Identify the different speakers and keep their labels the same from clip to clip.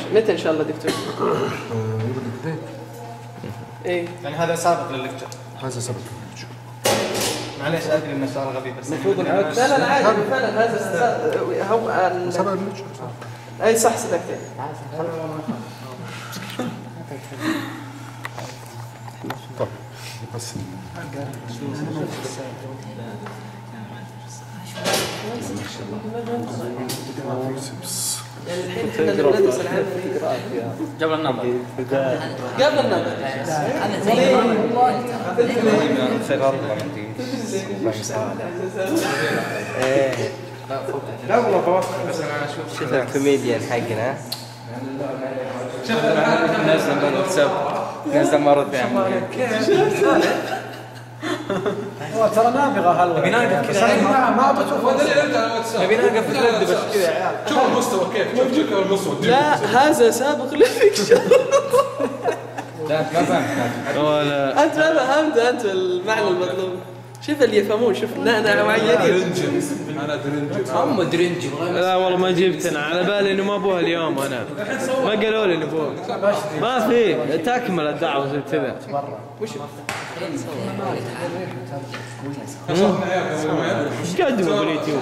Speaker 1: متى ان شاء الله دكتور؟
Speaker 2: يوم الاثنين
Speaker 1: ايه
Speaker 3: يعني هذا سابق لللكتشر
Speaker 2: هذا سبب
Speaker 3: معليش ادري انه سؤال غبي بس
Speaker 1: المفروض لا لا لا عادي فعلا هذا هو ال-
Speaker 2: سبب الليتشر
Speaker 1: اي صح صدقتين
Speaker 2: طيب بس
Speaker 1: يعني الحين احنا ندرس العلم
Speaker 4: قبل النظر
Speaker 1: قبل النظر
Speaker 3: صغار لا والله بوافق بس انا اشوف
Speaker 5: شوف الكوميديان حقنا
Speaker 3: شوف نازله من الواتساب نازله مرتين
Speaker 6: هو ترى نابغه هالوقت
Speaker 3: بناقف كذا.
Speaker 6: بس أنا ما ما بشوف
Speaker 3: نبي نوقف في الرد بس كذا يا عيال
Speaker 7: شوف المستوى كيف شوف شوف المستوى
Speaker 1: لا هذا سابق للفيكشن
Speaker 3: لا ما فهمت
Speaker 1: انت ما فهمت انت المعنى المطلوب شوف اللي يفهمون شوف لا انا معينين
Speaker 7: درنجن انا درنجن
Speaker 4: هم درنجي
Speaker 8: لا والله ما جبتنا على بالي انه ما ابوها اليوم انا ما قالوا لي انه ابوها ما في تكمل الدعوه زي كذا ايش قدموا باليوتيوب؟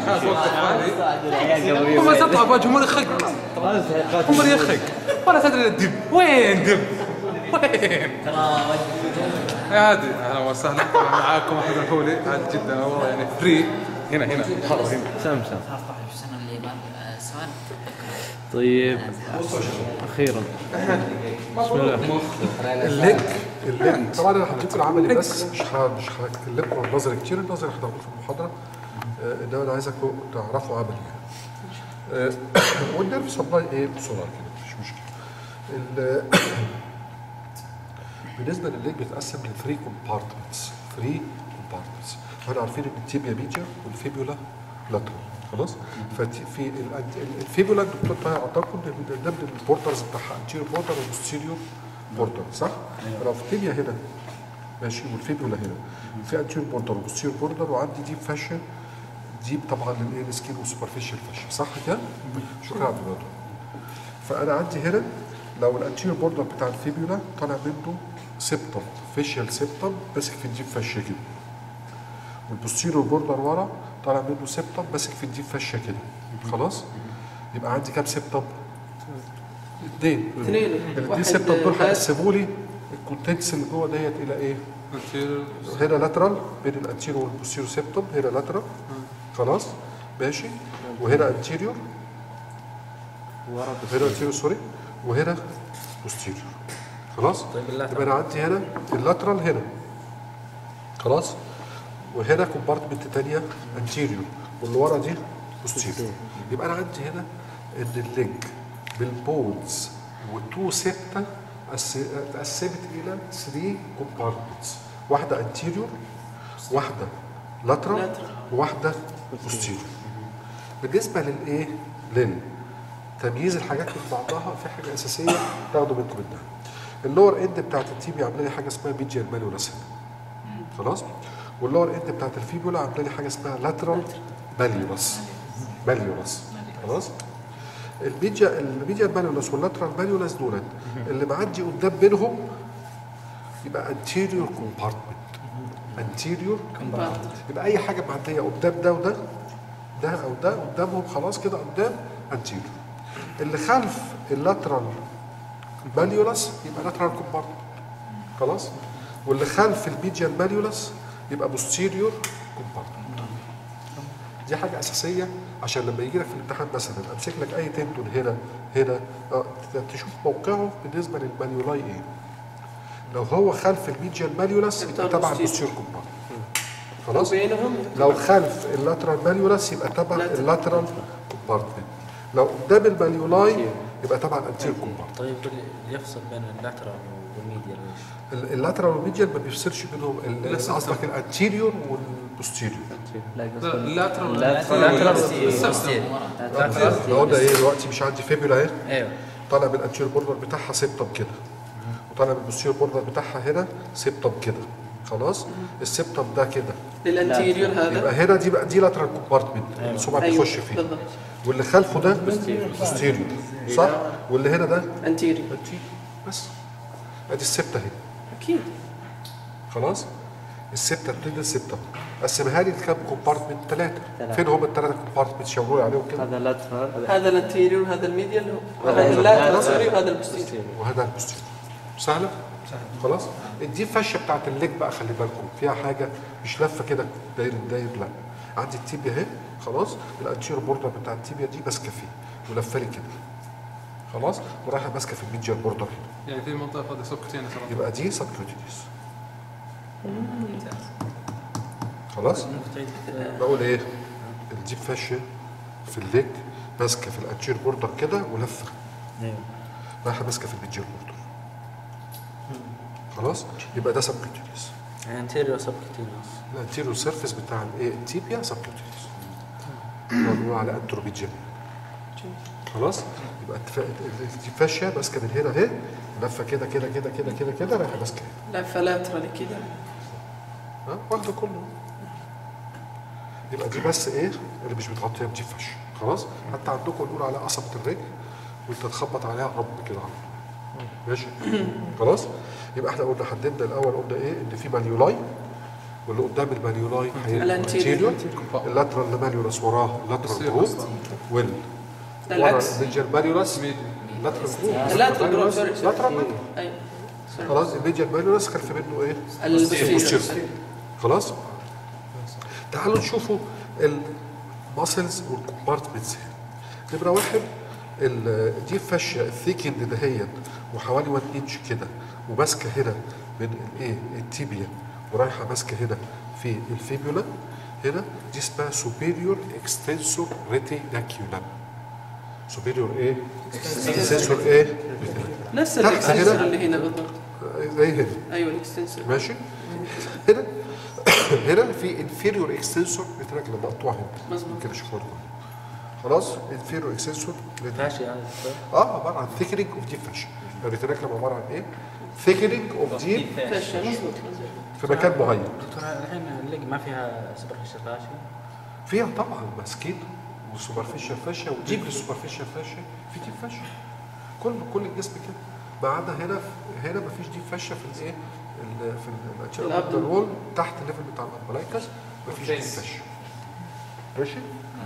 Speaker 7: هم تطلع بوجههم يخق هم يخق ولا تدري الدب وين دب وين عادي اهلا وسهلا طبعا معاكم احمد الحولي عادي جدا والله يعني فري هنا هنا مرة هنا
Speaker 8: سمسم
Speaker 4: السنه اللي بعد آه، سؤال
Speaker 8: طيب اخيرا بسم الله
Speaker 2: اللينك اللينك طبعا انا هديكم العملي بس مش ه- مش هتكلمكم عن النظري كتير النظري هتاخدوه في المحاضره آه، انما انا عايزكم تعرفوا عملي يعني آه، والنيرف سبلاي ايه بسرعه كده مفيش مشكله ال- بالنسبه للليج بيتقسم لثري كومبارتمنتس ثري كومبارتمنتس احنا عارفين ان التيبيا ميديا والفيبولا لاترال خلاص ففي الفيبولا الدكتور طه اعطاكم إن ده من البوردرز بتاعها انتيريور بوردر وبوستيريور بوردر صح؟ فلو في التيبيا هنا ماشي والفيبولا هنا في انتيريور بوردر وبوستيريور بوردر وعندي ديب فاشن ديب طبعا للايه السكين وسوبرفيشال فاشن صح كده؟ شكرا يا عبد الوهاب فانا عندي هنا لو الانتيريور بوردر بتاع الفيبولا طالع منه سبتم فيشيال سبتم ماسك في الديب فاشيه كده والبوستيريور بوردر ورا طالع منه سبتم ماسك في الديب فاشيه كده خلاص يبقى عندي كام سبتم؟ اثنين
Speaker 1: اثنين
Speaker 2: الاثنين
Speaker 1: واحد
Speaker 2: سبتم دول
Speaker 1: هات.
Speaker 2: هيقسموا لي الكونتنتس اللي جوه ديت الى ايه؟ هنا لاترال بين الانتيريور والبوستيريور سيبتوم هنا لاترال خلاص ماشي وهنا انتيريور هنا انتيريور سوري وهنا بوستيريور خلاص يبقى انا عندي هنا اللاترال هنا خلاص وهنا كومبارتمنت تانية انتيريور واللي ورا دي بوستيريور يبقى انا عندي هنا ان الليج بالبونز والتو سته قس- اتقسمت الى 3 كومبارتمنتس واحده انتيريور واحده لاترال وواحده بوستيريور بالنسبه للايه لل تمييز الحاجات من بعضها في حاجه اساسيه تاخدوا منكم منها اللور اند بتاعت التيبي عامله لي حاجه اسمها ميديال ماليولاس هنا خلاص واللور اند بتاعت الفيبولا عامله لي حاجه اسمها لاترال ماليولاس ماليولاس خلاص الميديا الميديا ماليولاس واللاترال ماليولاس دولت اللي معدي قدام منهم يبقى انتيريور كومبارتمنت انتيريور يبقى اي حاجه معديه قدام ده وده ده او ده قدامهم خلاص كده قدام انتيريور اللي خلف اللاترال ماليولاس يبقى لاترال كومبارتمنت خلاص واللي خلف الميديال ماليولاس يبقى بوستيريور كومبارتمنت دي حاجه اساسيه عشان لما يجي لك في الامتحان مثلا امسك لك اي تندون هنا هنا اه تشوف موقعه بالنسبه للماليولاي ايه لو هو خلف الميديال ماليولاس يبقى تبع البوستيريور كومبارتمنت خلاص
Speaker 1: بينهم
Speaker 2: لو خلف اللاترال ماليولاس يبقى تبع اللاترال كومبارتمنت لو قدام الماليولاي يبقى تبع الانتيريور كومبارتمنت
Speaker 4: طيب اللي يفصل بين اللاترال والميديا ليش؟
Speaker 2: ال- اللاترال والميديال ما بيفصلش بينهم ال- قصدك الانتيريور والبوستيريور
Speaker 7: اللاترال
Speaker 2: لو قلنا ايه دلوقتي مش عندي فيبولا اهي
Speaker 4: ايوه
Speaker 2: طالع من الانتيريور بوردر بتاعها سيبتم كده وطالع من البوستيريور بوردر بتاعها هنا سيبتم كده خلاص السيبتم ده كده
Speaker 1: للانتيريور
Speaker 2: يبقى
Speaker 1: هذا
Speaker 2: هنا دي بقى دي لاترال كومبارتمنت السمعه
Speaker 1: أيوة،
Speaker 2: بيخش فيه
Speaker 1: بالضبط
Speaker 2: واللي خلفه ده بوستيريور صح واللي هنا ده
Speaker 1: انتيري
Speaker 2: انتيريور بس ادي السبته اهي
Speaker 1: اكيد
Speaker 2: خلاص الستة بتدي الستة قسمها لي لكام كومبارتمنت ثلاثة فين هم الثلاثة كومبارتمنت شاوروا لي عليهم كده
Speaker 8: هذا لاترال
Speaker 1: هذا الانتيريور وهذا الميديال هذا اللاترال وهذا البوستيريور
Speaker 2: وهذا البوستيريور سهلة؟ خلاص؟ دي الفشة بتاعت الليج بقى خلي بالكم فيها حاجة مش لفة كده داير داير لا عندي التيبيا اهي خلاص الانتيريور بوردر بتاع التيبيا دي ماسكة فيه ولفة لي كده خلاص ورايحة ماسكة في الميديال بوردر هنا
Speaker 7: يعني في منطقه هذه سبكتين صراحه
Speaker 2: يبقى دي سبكيوتينيس خلاص؟ بقول ايه الديب فاشيا في الليج ماسكه في الانتير بوردر كده ولفه رايحه ماسكه في الميديال بوردر خلاص يبقى ده سبكيوتينيس
Speaker 4: انتيريور سبكتينوس
Speaker 2: الانتيريور سيرفيس بتاع الايه التيبيا سبكيوتينيس بنقول على انتروبيجينيا خلاص يبقى اتفاق الديب فاشيا ماسكه من هنا اهي لفه كده كده كده كده كده كده رايحه ماسكه هنا
Speaker 1: لفه لاترال كده
Speaker 2: ها واخده كله يبقى دي بس ايه اللي مش بتغطيها بدي فش خلاص حتى عندكم نقول على قصبة الرجل وانت تخبط عليها رب كده على طول. ماشي خلاص يبقى احنا قلنا حددنا الاول قلنا ايه ان في ماليولاي واللي قدام الماليولاي هي
Speaker 1: الانتيريور.
Speaker 2: الانتيريور اللاترال ماليولاس وراه اللاترال جروب وال
Speaker 1: ده
Speaker 2: ورا
Speaker 1: العكس
Speaker 2: الميديال ماليولاس اللاترال جروب
Speaker 1: اللاترال جروب سوري
Speaker 2: اللاترال ماليولاس.
Speaker 1: ايوه سوري.
Speaker 2: خلاص الميديال ماليولاس خلف منه ايه
Speaker 1: البوستيريور
Speaker 2: خلاص تعالوا نشوفوا الماسلز والكومبارتمنتس نمره واحد ال- دي فاشيه الثيكند دهيت وحوالي 1 انش كده وماسكه هنا من الايه التيبيا ورايحه ماسكه هنا في الفيبولا هنا دي اسمها سوبيريور اكستنسور ريتيناكيولم سوبيريور ايه؟ اكستنسور ايه؟
Speaker 1: نفس
Speaker 2: تحت
Speaker 1: الاكستنسور
Speaker 2: هنا.
Speaker 1: اللي هنا بالضبط
Speaker 2: زي هنا
Speaker 1: ايوه الاكستنسور
Speaker 2: ماشي هنا هنا في انفيريور اكستنسور بتراك مقطوع هنا
Speaker 1: مظبوط.
Speaker 2: كده شوفوا خلاص انفيريور اكستنسور
Speaker 4: ماشي هذا
Speaker 2: اه عباره عن ثيكنينج اوف ديب فاشن الريتراكلم عباره عن ايه؟ ثيكنينج اوف ديب
Speaker 1: فاشة مظبوط مظبوط
Speaker 2: في مكان معين
Speaker 4: دكتور الحين الليج ما فيها سوبرفيشال فاشيا
Speaker 2: فيها طبعا ماسكين وسوبرفيشال فاشيا وديب للسوبرفيشال فاشيا في ديب فاشيا كل كل الجسم كده ما عدا هنا هنا ما فيش ديب فاشيا في الايه ال- في الانتيريور
Speaker 1: الأبدن.
Speaker 2: وول تحت الليفل بتاع الامبلايكس ما فيش ديب فاشيا ماشي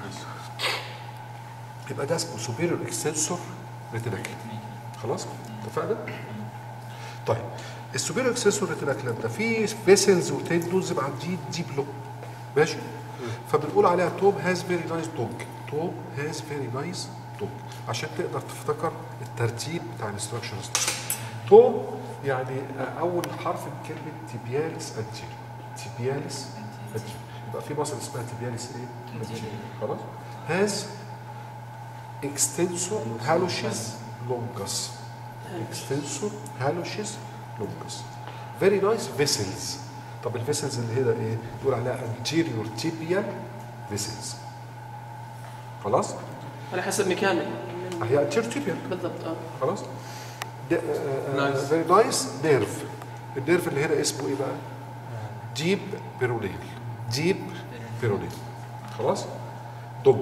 Speaker 2: يبقى ده اسمه سوبيريور اكستنسور ريتيناكل خلاص اتفقنا طيب السوبيريور اكستنسور ريتيناكل ده فيه فيسلز وتندونز معديين ديب لو ماشي فبنقول عليها توم هاز فيري نايس دوج توم هاز فيري نايس دوج عشان تقدر تفتكر الترتيب بتاع الانستراكشنز توم يعني اول حرف من كلمه تيبياليس انتيريور تيبياليس انتيريور يبقى في مصر اسمها تيبياليس ايه؟ انتيريور خلاص هاز اكستنسور هالوشيز لونجس اكستنسور هالوشيز لونجس فيري نايس فيسلز طب الفيسلز اللي هنا ايه؟ يقول عليها anterior tibial vessels خلاص؟
Speaker 1: على حسب مكانه
Speaker 2: هي anterior tibial
Speaker 1: بالضبط اه
Speaker 2: خلاص؟
Speaker 7: Nice.
Speaker 2: فيري نايس نيرف النيرف اللي هنا اسمه ايه بقى؟ ديب بيرونيل ديب بيرونيل خلاص؟ دوج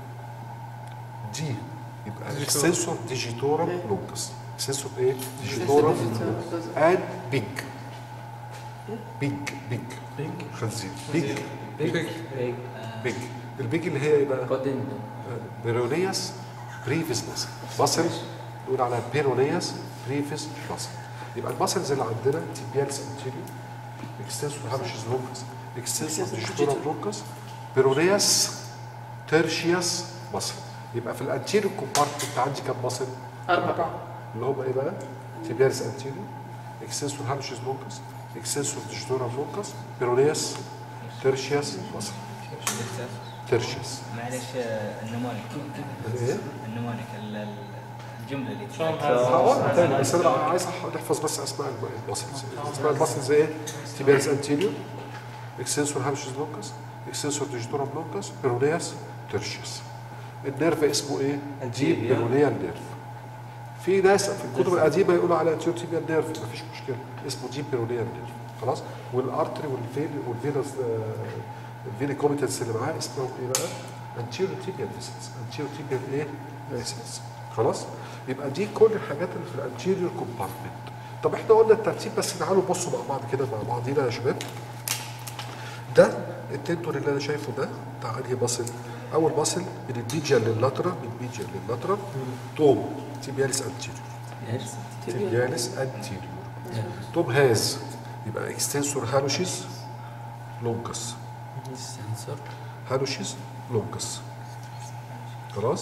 Speaker 2: دي يبقى اكستنسور ديجيتورم لونجس اكستنسور ايه؟ ديجيتورم and big big big خنزير big big البيج اللي هي ايه بقى؟
Speaker 4: كودين
Speaker 2: بيرونياس بريفيس ماسل ماسل نقول على بيرونياس بريفيس ماسل يبقى الماسلز اللي عندنا تيبيالس انتيريور اكستنسور هامشز لونكس اكستنسور ديجيتورم لونكس بيرونياس تيرشياس ماسل يبقى في الانتيريور كومبارتمنت عندي كام ماسل؟
Speaker 1: أربعة
Speaker 2: اللي هم ايه بقى؟ تيبيالس انتيريور اكستنسور هامشز لونكس اكستنسور ديجيتورم لونكس بيرونياس تيرشياس ماسل تيرشياس
Speaker 3: معلش آه، النمونيك
Speaker 2: ايه؟
Speaker 3: النمونيك ال- ال- الجمله اللي
Speaker 2: هقولها تاني بس انا عايز أح- نحفظ بس اسماء الماسلز اسماء الماسلز ايه؟ تيبيالس انتيريور اكسنسور هامشز لوكس اكسنسور ديجيتورم لوكس بيرونياس تيرشيس النيرف اسمه ايه؟ ديب بيرونيال نيرف في ناس في الكتب القديمه يقولوا على انتيريور تيبيال نيرف مفيش مشكله اسمه ديب بيرونيال نيرف خلاص والارتري والفين والفينس الفيني كوميتنس اللي معاه اسمهم ايه بقى؟ انتيريور تيبيال فيسلز انتيريور تيبيال ايه فيسلز خلاص يبقى دي كل الحاجات اللي في الانتيريور كومبارتمنت طب احنا قلنا الترتيب بس تعالوا بصوا مع بعض كده مع بعضينا يا شباب ده التندون اللي انا شايفه ده بتاع انهي باصل اول باصل من البيجيال لللاترال من البيجيال لللاترال توم تيبياليس انتيريور تيبياليس انتيريور توم هاز يبقى اكستنسور هالوشيز لونجس
Speaker 4: السنسور
Speaker 2: هالوشيز لونجس خلاص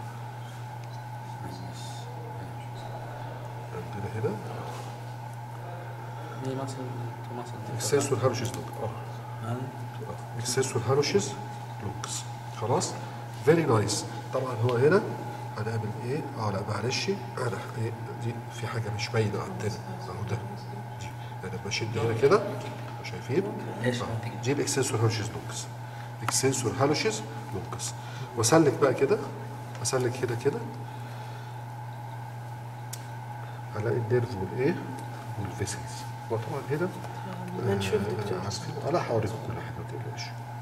Speaker 2: عندنا هنا
Speaker 4: دي مصر مصر
Speaker 2: اكستنسور هالوشيز لونجس اه اكسسور هالوشيز لوكس خلاص فيري نايس طبعا هو هنا هنعمل ايه اه لا معلش انا ايه دي في حاجه مش باينه عندنا اهو ده دي انا بشد هنا كده شايفين
Speaker 4: ايش
Speaker 2: آه، دي الاكسسور هالوشيز لوكس اكسسور هالوشيز لوكس واسلك بقى كده اسلك هنا كده هلاقي النيرف والايه والفيسلز وطبعا هنا
Speaker 1: ما نشوف
Speaker 2: آه،
Speaker 1: دكتور
Speaker 2: عارفين انا هوريكم كل حاجه ما تقلقش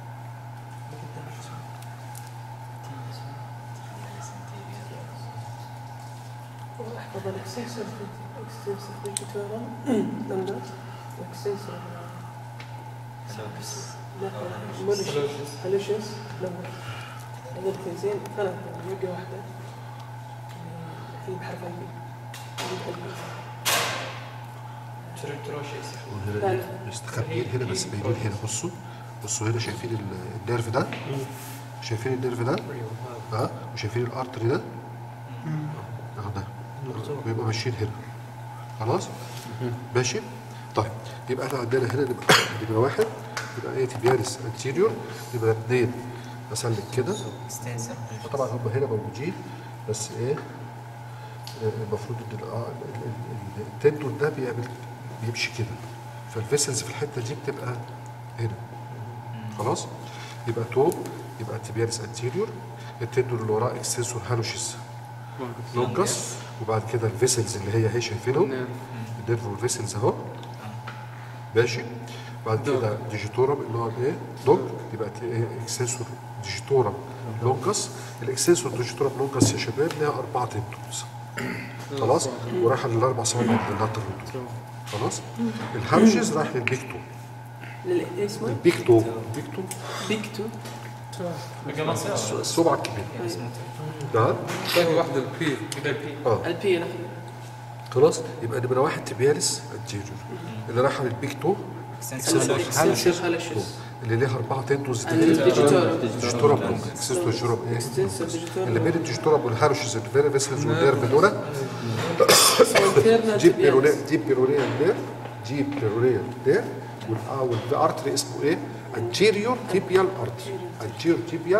Speaker 1: احفظ الاكسسور اكسسور ديجيتورال لندن اكسسور مولشيس هلوشيس لندن قلت زين ثلاث يبقى واحدة هي بحرف البي
Speaker 2: وهنا مستخبيين هنا بس باينين هنا بصوا بصوا هنا شايفين ال- النيرف ده شايفين النيرف ده ها وشايفين الارتري ده اهو ده بيبقى ماشيين هنا خلاص ماشي طيب يبقى احنا عندنا هنا نبقى نبقى واحد يبقى ايه تبيانس انتيريور يبقى اثنين اسلك كده طبعا هم هنا موجودين بس ايه آه، المفروض ان ال- آه، ال- ال- ال- التندون ده بيعمل بيمشي كده فالفيسلز في الحته دي بتبقى هنا خلاص يبقى توب يبقى تيبيانس انتيريور التندون اللي وراه اكسسور هالوشيس لونجس وبعد كده الفيسلز اللي هي هي شايفينهم النيرف والفيسلز اهو ماشي بعد كده ديجيتورم اللي هو الايه دوج يبقى ايه اكسسور ديجيتورم لونجس الاكسسور ديجيتورم لونجس يا شباب لها اربعه تندونز خلاص ورايحه للاربع صوابع اللاترال خلاص الهالوشيز رايح للبيكتو
Speaker 1: لل- اسمه
Speaker 2: البيكتو البيكتو
Speaker 1: بيكتو
Speaker 2: الصبع الكبير ده
Speaker 7: باقي واحده البي
Speaker 2: اه
Speaker 1: البي الأخير
Speaker 2: خلاص يبقى نمره واحد تبيالس انتيريور اللي رايحه للبيكتو
Speaker 1: الاكسسور هلوشيس
Speaker 2: اللي ليها اربعه تندوز
Speaker 1: الديجيتورم
Speaker 2: ديجيتورم اكسسور ديجيتورم ايه
Speaker 1: اكسسور ديجيتورم
Speaker 2: اللي بين الديجيتورم والهالوشيز الفيري فيسلز والنيرف دول
Speaker 1: سنتيرنا
Speaker 2: جيب بيرونيه
Speaker 1: تبيانس
Speaker 2: جيب بيرونيه نيرف جيب بيرونيه نيرف والارتري اسمه ايه؟ انتيريور تيبيال ارتري انتيريور تيبيال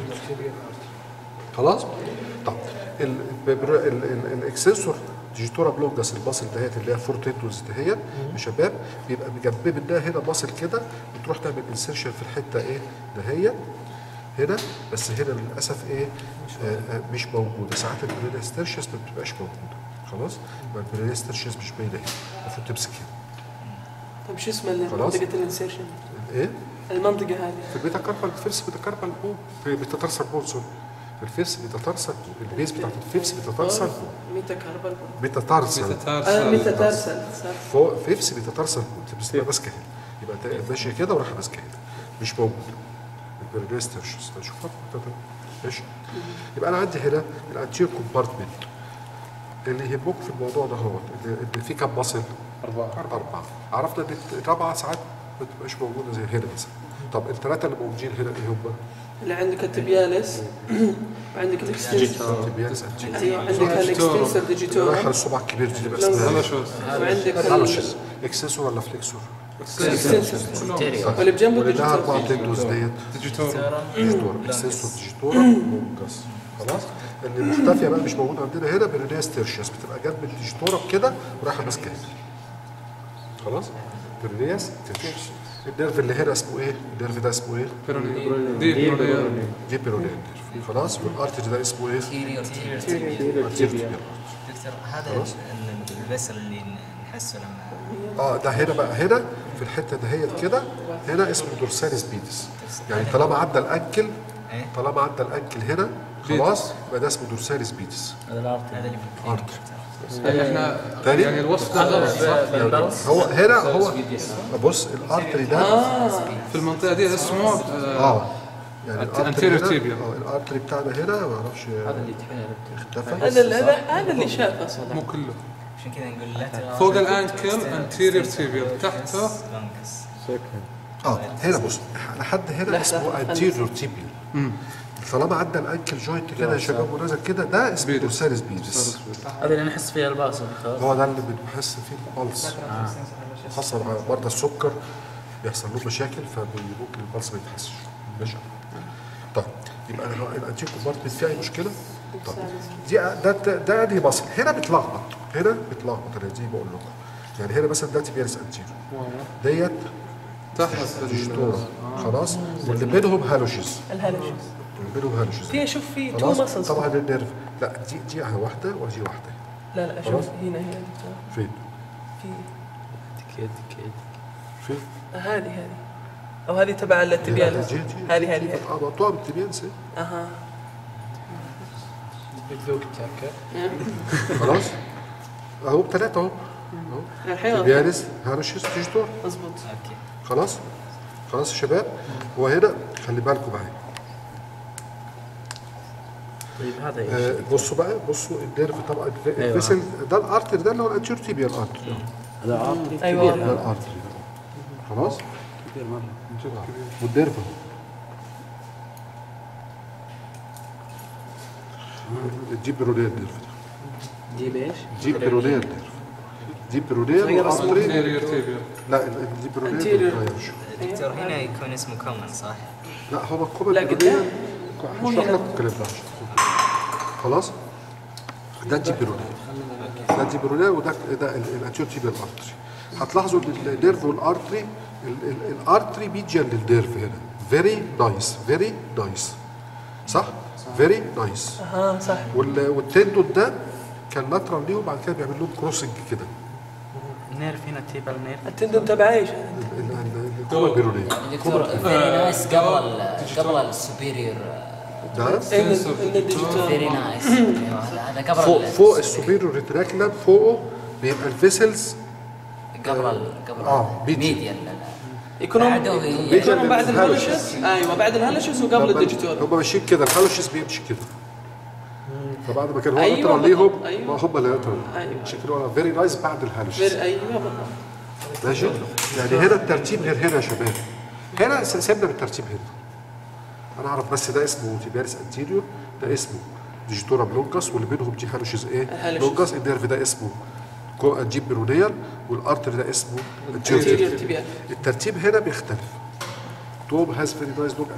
Speaker 2: خلاص؟ طب ال- ال- ال- ال- الاكسسور ديجيتورا بلونجاس الباصل دهيت اللي هي فور تندوز دهيت يا شباب بيبقى مجنب منها هنا باصل كده بتروح تعمل انسيرشن في الحته ايه دهيت هنا بس هنا للاسف ايه آه آه مش موجوده ساعات البرينسترشيس ما بتبقاش موجوده خلاص يبقى البرينسترشيس مش باينه هنا المفروض تمسك هنا
Speaker 1: طيب شو اسمه
Speaker 2: خلاص.
Speaker 1: منطقة الانسيرشن
Speaker 2: ايه
Speaker 1: المنطقة هذه
Speaker 2: في البيتا كاربال الفيرس بيتا كاربال بو في بيتا ترسل بول سوري في الفيرس بيتا ترسل بول البيز بتاعت الفيرس بيتا ترسل بول
Speaker 1: ميتا كاربال
Speaker 2: بيتا ترسل
Speaker 1: اه ميتا ترسل صح
Speaker 2: فوق فيفس بيتا ترسل بول بس تبقى ماسكه هنا يبقى انت ماشيه كده وراح ماسكه هنا مش موجوده البرينسترشيس شوفها ماشي يبقى انا عندي هنا الانتير كومبارتمنت اللي يهمك في الموضوع ده هو ان إن في كام مصل؟
Speaker 7: أربعة
Speaker 2: أربعة عرفنا إن الرابعة ساعات ما تبقاش موجودة زي هنا مثلا طب الثلاثة اللي موجودين هنا إيه هم؟
Speaker 1: اللي عندك التبيالس وعندك الاكستنسور
Speaker 2: تبيانس أنتيك
Speaker 1: ايوه عندك الاكستنسور
Speaker 2: رايحة
Speaker 1: ديجيتورم
Speaker 2: للصبع الكبير دي تبقى
Speaker 1: لو-
Speaker 2: اسمها
Speaker 7: هلا شو
Speaker 1: وعندك
Speaker 2: هالوشيس اكسسور ولا فليكسور؟
Speaker 1: الاكستنسور واللي بجنبه
Speaker 2: واللي لها أربعة
Speaker 1: ديجيتور
Speaker 2: تندوز ديت
Speaker 7: ديجيتور
Speaker 2: ديجيتورا اكسسور ديجيتورا مونجاس خلاص؟ اللي مختفية بقى مش موجودة عندنا هنا برينياس تيرشيس بتبقى جنب الديجيتورا كده ورايحة ماسكة هنا خلاص؟ برينياس تيرشيس النيرف اللي هنا اسمه ايه؟ النيرف ده اسمه ايه؟
Speaker 7: بيروني دي بيروني
Speaker 2: دي بيرونيال نيرف خلاص والارتري ده اسمه ايه؟
Speaker 5: دكتور
Speaker 2: arterial.
Speaker 5: هذا
Speaker 2: خلاص.
Speaker 5: ال- الفيسل اللي نحسه لما
Speaker 2: اه ده هنا بقى هنا في الحته دهيت كده هنا اسمه دورساليس بيدس يعني طالما عدى الانكل
Speaker 5: إيه.
Speaker 2: طالما عدى الانكل هنا خلاص يبقى ده اسمه دورساليس بيتس
Speaker 5: هذا اللي
Speaker 2: ارتري
Speaker 7: يعني احنا
Speaker 2: تاني؟
Speaker 7: يعني الوصف ده غلط صح؟
Speaker 2: هو هنا هو بص الارتري ده
Speaker 7: في المنطقه دي اسمه آه،
Speaker 2: اه يعني
Speaker 7: الت-
Speaker 2: الارتري
Speaker 7: anterior
Speaker 2: هنا
Speaker 7: tibial.
Speaker 2: اه الارتري بتاعنا هنا ما اعرفش اختفى
Speaker 1: هذا ال- هذا هذا اللي شافه صح
Speaker 7: مو كله
Speaker 5: عشان كذا نقول lateral
Speaker 7: فوق الانكل انتيريور تيبيال تحته
Speaker 5: longus.
Speaker 2: اه هنا بص لحد هنا اسمه انتيريور تيبيال طالما عدى الانكل جوينت كده يا شباب ونزل كده ده اسمه
Speaker 7: بيدس.
Speaker 2: دورساليس بيدس
Speaker 4: هذا اللي نحس فيها الباص خلاص
Speaker 2: هو ده اللي بنحس فيه البلس خاصة مع مرضى السكر بيحصل لهم مشاكل فممكن البلس ما يتحسش ماشي طيب يبقى انا الانتيك كومبارتمنت فيها اي مشكله؟ طيب دي ده ده, ده انهي مصل هنا بتلخبط هنا بتلخبط انا دي بقول لكم يعني هنا مثلا ده تيبيرس انتيرو ديت
Speaker 7: تحت
Speaker 2: ديجيتورا خلاص واللي بينهم هالوجيز
Speaker 1: الهلش
Speaker 2: اللي بينهم هالوجيز
Speaker 1: في اشوف في تو
Speaker 2: خلاص
Speaker 1: مسلز
Speaker 2: طبعا النيرف لا دي دي واحده ودي واحده
Speaker 1: لا لا
Speaker 2: خلاص.
Speaker 1: اشوف هنا هنا دكتور.
Speaker 2: فين؟
Speaker 1: في
Speaker 4: كيد كيد
Speaker 2: فين؟
Speaker 1: هذه هذه او هذه تبع التبيان
Speaker 2: دي- دي-
Speaker 1: هذه هذه هذه.
Speaker 2: اه مقطوعه بالتبيانس
Speaker 1: اها
Speaker 4: بدوك تشكر
Speaker 2: خلاص اهو بثلاثه اهو اهو
Speaker 1: الحين
Speaker 2: تبيانس هالوجيز ديجيتور
Speaker 1: مضبوط
Speaker 5: اوكي
Speaker 2: خلاص خلاص يا شباب وهنا خلي بالكم معايا
Speaker 4: طيب هذا ايش؟
Speaker 2: آه بصوا بقى بصوا النيرف طبعا الف- الفيسل ده الارتر ده اللي هو الانتيور تيبيال ارتر
Speaker 4: هذا عاطري
Speaker 1: ايوه
Speaker 2: ده الارتر خلاص
Speaker 4: كبير مره
Speaker 2: والنيرف اهو الجيب بيرونيال نيرف ده
Speaker 4: دي بايش؟
Speaker 2: جيب بيرونيال نيرف جيب بيرونيال ارتري
Speaker 7: انتيريور تيبيال
Speaker 2: لا ال- الجيب بيرونيال
Speaker 1: Anterior.
Speaker 2: بيتغير شوية.
Speaker 5: دكتور هنا يكون اسمه كومن صح؟
Speaker 2: لا هو الكومن
Speaker 1: لا،
Speaker 2: بيرونيال
Speaker 1: مو
Speaker 2: هشرح
Speaker 1: هنا.
Speaker 2: لكم الكلام ده خلاص ده الجيب بيرونيال ده الجيب بيرونيال وده ده ال- الانتيور تيبيال ارتري هتلاحظوا ان النيرف والارتري ال- ال- الارتري بيجي للنيرف هنا فيري نايس فيري نايس صح؟ فيري نايس
Speaker 1: اها صح
Speaker 2: والتندون ده كان لاترال ليه وبعد كده بيعمل لهم كروسنج كده
Speaker 5: النيرف هنا تيبل نيرف
Speaker 1: التندون تبع ايش؟
Speaker 2: ال- ال- الكومن بيرونيال
Speaker 9: دكتور فيري نايس قبل ال- قبل السوبيريور
Speaker 2: ده
Speaker 1: ان ان الديجيتال
Speaker 9: فيري نايس هذا قبل
Speaker 2: فوق
Speaker 9: ال-
Speaker 2: فوق السوبيريور ريتراكلم فوقه بيبقى الفيسلز
Speaker 9: قبل ال- قبل
Speaker 2: آه، بيجي.
Speaker 9: ميديال
Speaker 1: يكونوا
Speaker 9: بعده ي-
Speaker 1: يكونوا بعد
Speaker 2: الهالوشز.
Speaker 1: الهلشز ايوه بعد الهلشز وقبل الديجيتال
Speaker 2: هم ماشيين كده الهالوشيس بيمشي كده فبعد ما كان هو
Speaker 1: أيوة
Speaker 2: لاترال ليهم
Speaker 1: بالضبط، أيوة.
Speaker 2: ما هم اللي لاترال
Speaker 1: أيوة.
Speaker 2: عشان كده هو فيري نايس بعد الهالوشيس
Speaker 1: غير ايوه بالضبط
Speaker 2: ماشي يعني هنا الترتيب غير هنا يا شباب هنا س- سيبنا بالترتيب هنا انا اعرف بس ده اسمه تيبيارس انتيريور ده اسمه ديجيتورا بلونكس واللي بينهم دي هالوشيز ايه
Speaker 1: الهالوشيز.
Speaker 2: لونكس النيرف ده اسمه كو انجيب بيرونيال والارتر ده اسمه
Speaker 1: انتيريور
Speaker 2: انتيريور
Speaker 1: تبيان
Speaker 2: الترتيب هنا بيختلف توم هاز فيري نايس لوك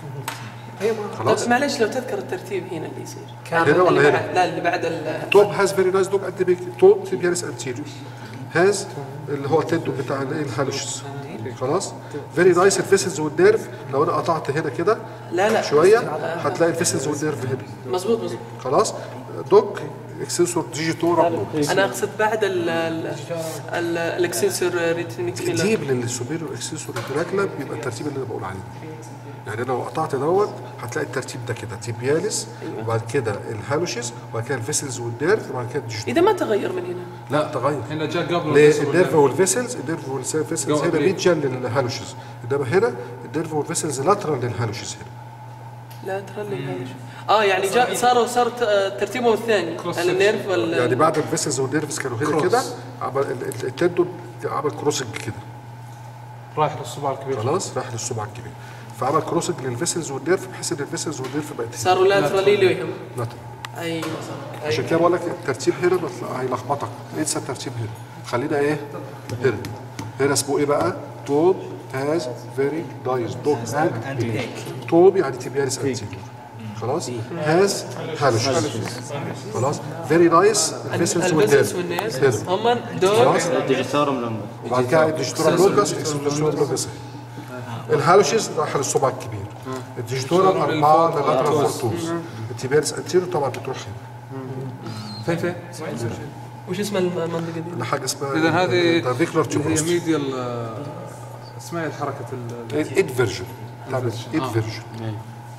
Speaker 2: خلاص.
Speaker 1: طب معلش لو تذكر الترتيب هنا اللي يصير
Speaker 2: هنا ولا
Speaker 1: اللي
Speaker 2: هنا؟
Speaker 1: بعد- لا اللي بعد ال
Speaker 2: توم هاز فيري نايس دوج قد بيك توم تيبيانس انتيريور هاز اللي هو التندو بتاع الايه الهالوشز خلاص فيري نايس الفيسلز والنيرف لو انا قطعت هنا كده
Speaker 1: لا لا
Speaker 2: شويه هتلاقي الفيسلز والنيرف هنا
Speaker 1: مزبوط مزبوط
Speaker 2: خلاص دوج اكسسور ديجيتورا بلوكس
Speaker 1: انا اقصد بعد ال ال ال الاكسنسور ريتينيك
Speaker 2: تجيب للسوبيريور اكسسور ريتراكلم يبقى الترتيب اللي انا بقول عليه يعني انا لو قطعت دوت هتلاقي الترتيب ده كده تيبياليس وبعد كده الهالوشيز وبعد كده الفيسلز والنيرف وبعد كده الديجيتورا
Speaker 1: اذا ما تغير من هنا
Speaker 2: لا تغير
Speaker 7: هنا جاء قبل
Speaker 2: ليه
Speaker 7: الفصل
Speaker 2: النيرف
Speaker 7: والنيرف.
Speaker 2: والفيسلز النيرف والفيسلز
Speaker 7: جو
Speaker 2: هنا
Speaker 7: قبليه.
Speaker 2: ميديال للهالوشيز انما هنا النيرف والفيسلز لاترال للهالوشيز هنا
Speaker 1: لا ترى لي هذا شو. اه يعني جاء صاروا صار ت- ترتيبهم الثاني
Speaker 7: Cross
Speaker 1: يعني النيرف وال
Speaker 2: يعني بعد الفيسلز والنيرفز كانوا هنا
Speaker 7: كروس.
Speaker 2: كده عمل ال- ال- التندون عمل كروسنج كده
Speaker 7: رايح للصباع الكبير
Speaker 2: خلاص راح للصبع الكبير فعمل كروسنج للفيسلز والنيرف بحيث ان الفيسلز والنيرف بقت هنا
Speaker 1: صاروا لاترالي لهم
Speaker 2: لاترال
Speaker 1: ايوه
Speaker 2: عشان
Speaker 1: ايوه
Speaker 2: كده بقول لك الترتيب هنا بطلع- هيلخبطك انسى الترتيب هنا خلينا ايه هنا هنا اسمه ايه بقى توب هاز فيري نايس دوج
Speaker 5: and big.
Speaker 2: توب يعني تيبياليس انتيريور خلاص هاز هالوش خلاص فيري نايس الفيسلز
Speaker 1: الفيسلز
Speaker 2: والنيرف
Speaker 1: والنيرز
Speaker 2: هنا
Speaker 1: هم دول
Speaker 2: خلاص
Speaker 8: ديجيتورم لونجو
Speaker 2: وبعد كده الديجيتورا لوكاس اكسبرسيون لوكاس الهالوشيز راح للصبع الكبير الديجيتورا الاربعه للاترال فورتوز التيبياليس انتيريور طبعا بتروح هنا
Speaker 7: فين فين؟
Speaker 1: وش اسم المنطقه دي؟
Speaker 2: لحاجه اسمها
Speaker 7: اذا هذه
Speaker 2: فيكلور
Speaker 7: اللي هي
Speaker 2: تيوبروس
Speaker 7: ميديال اسمها إيه الحركه ال-
Speaker 2: ايد فيرجن تعمل ايد فيرجن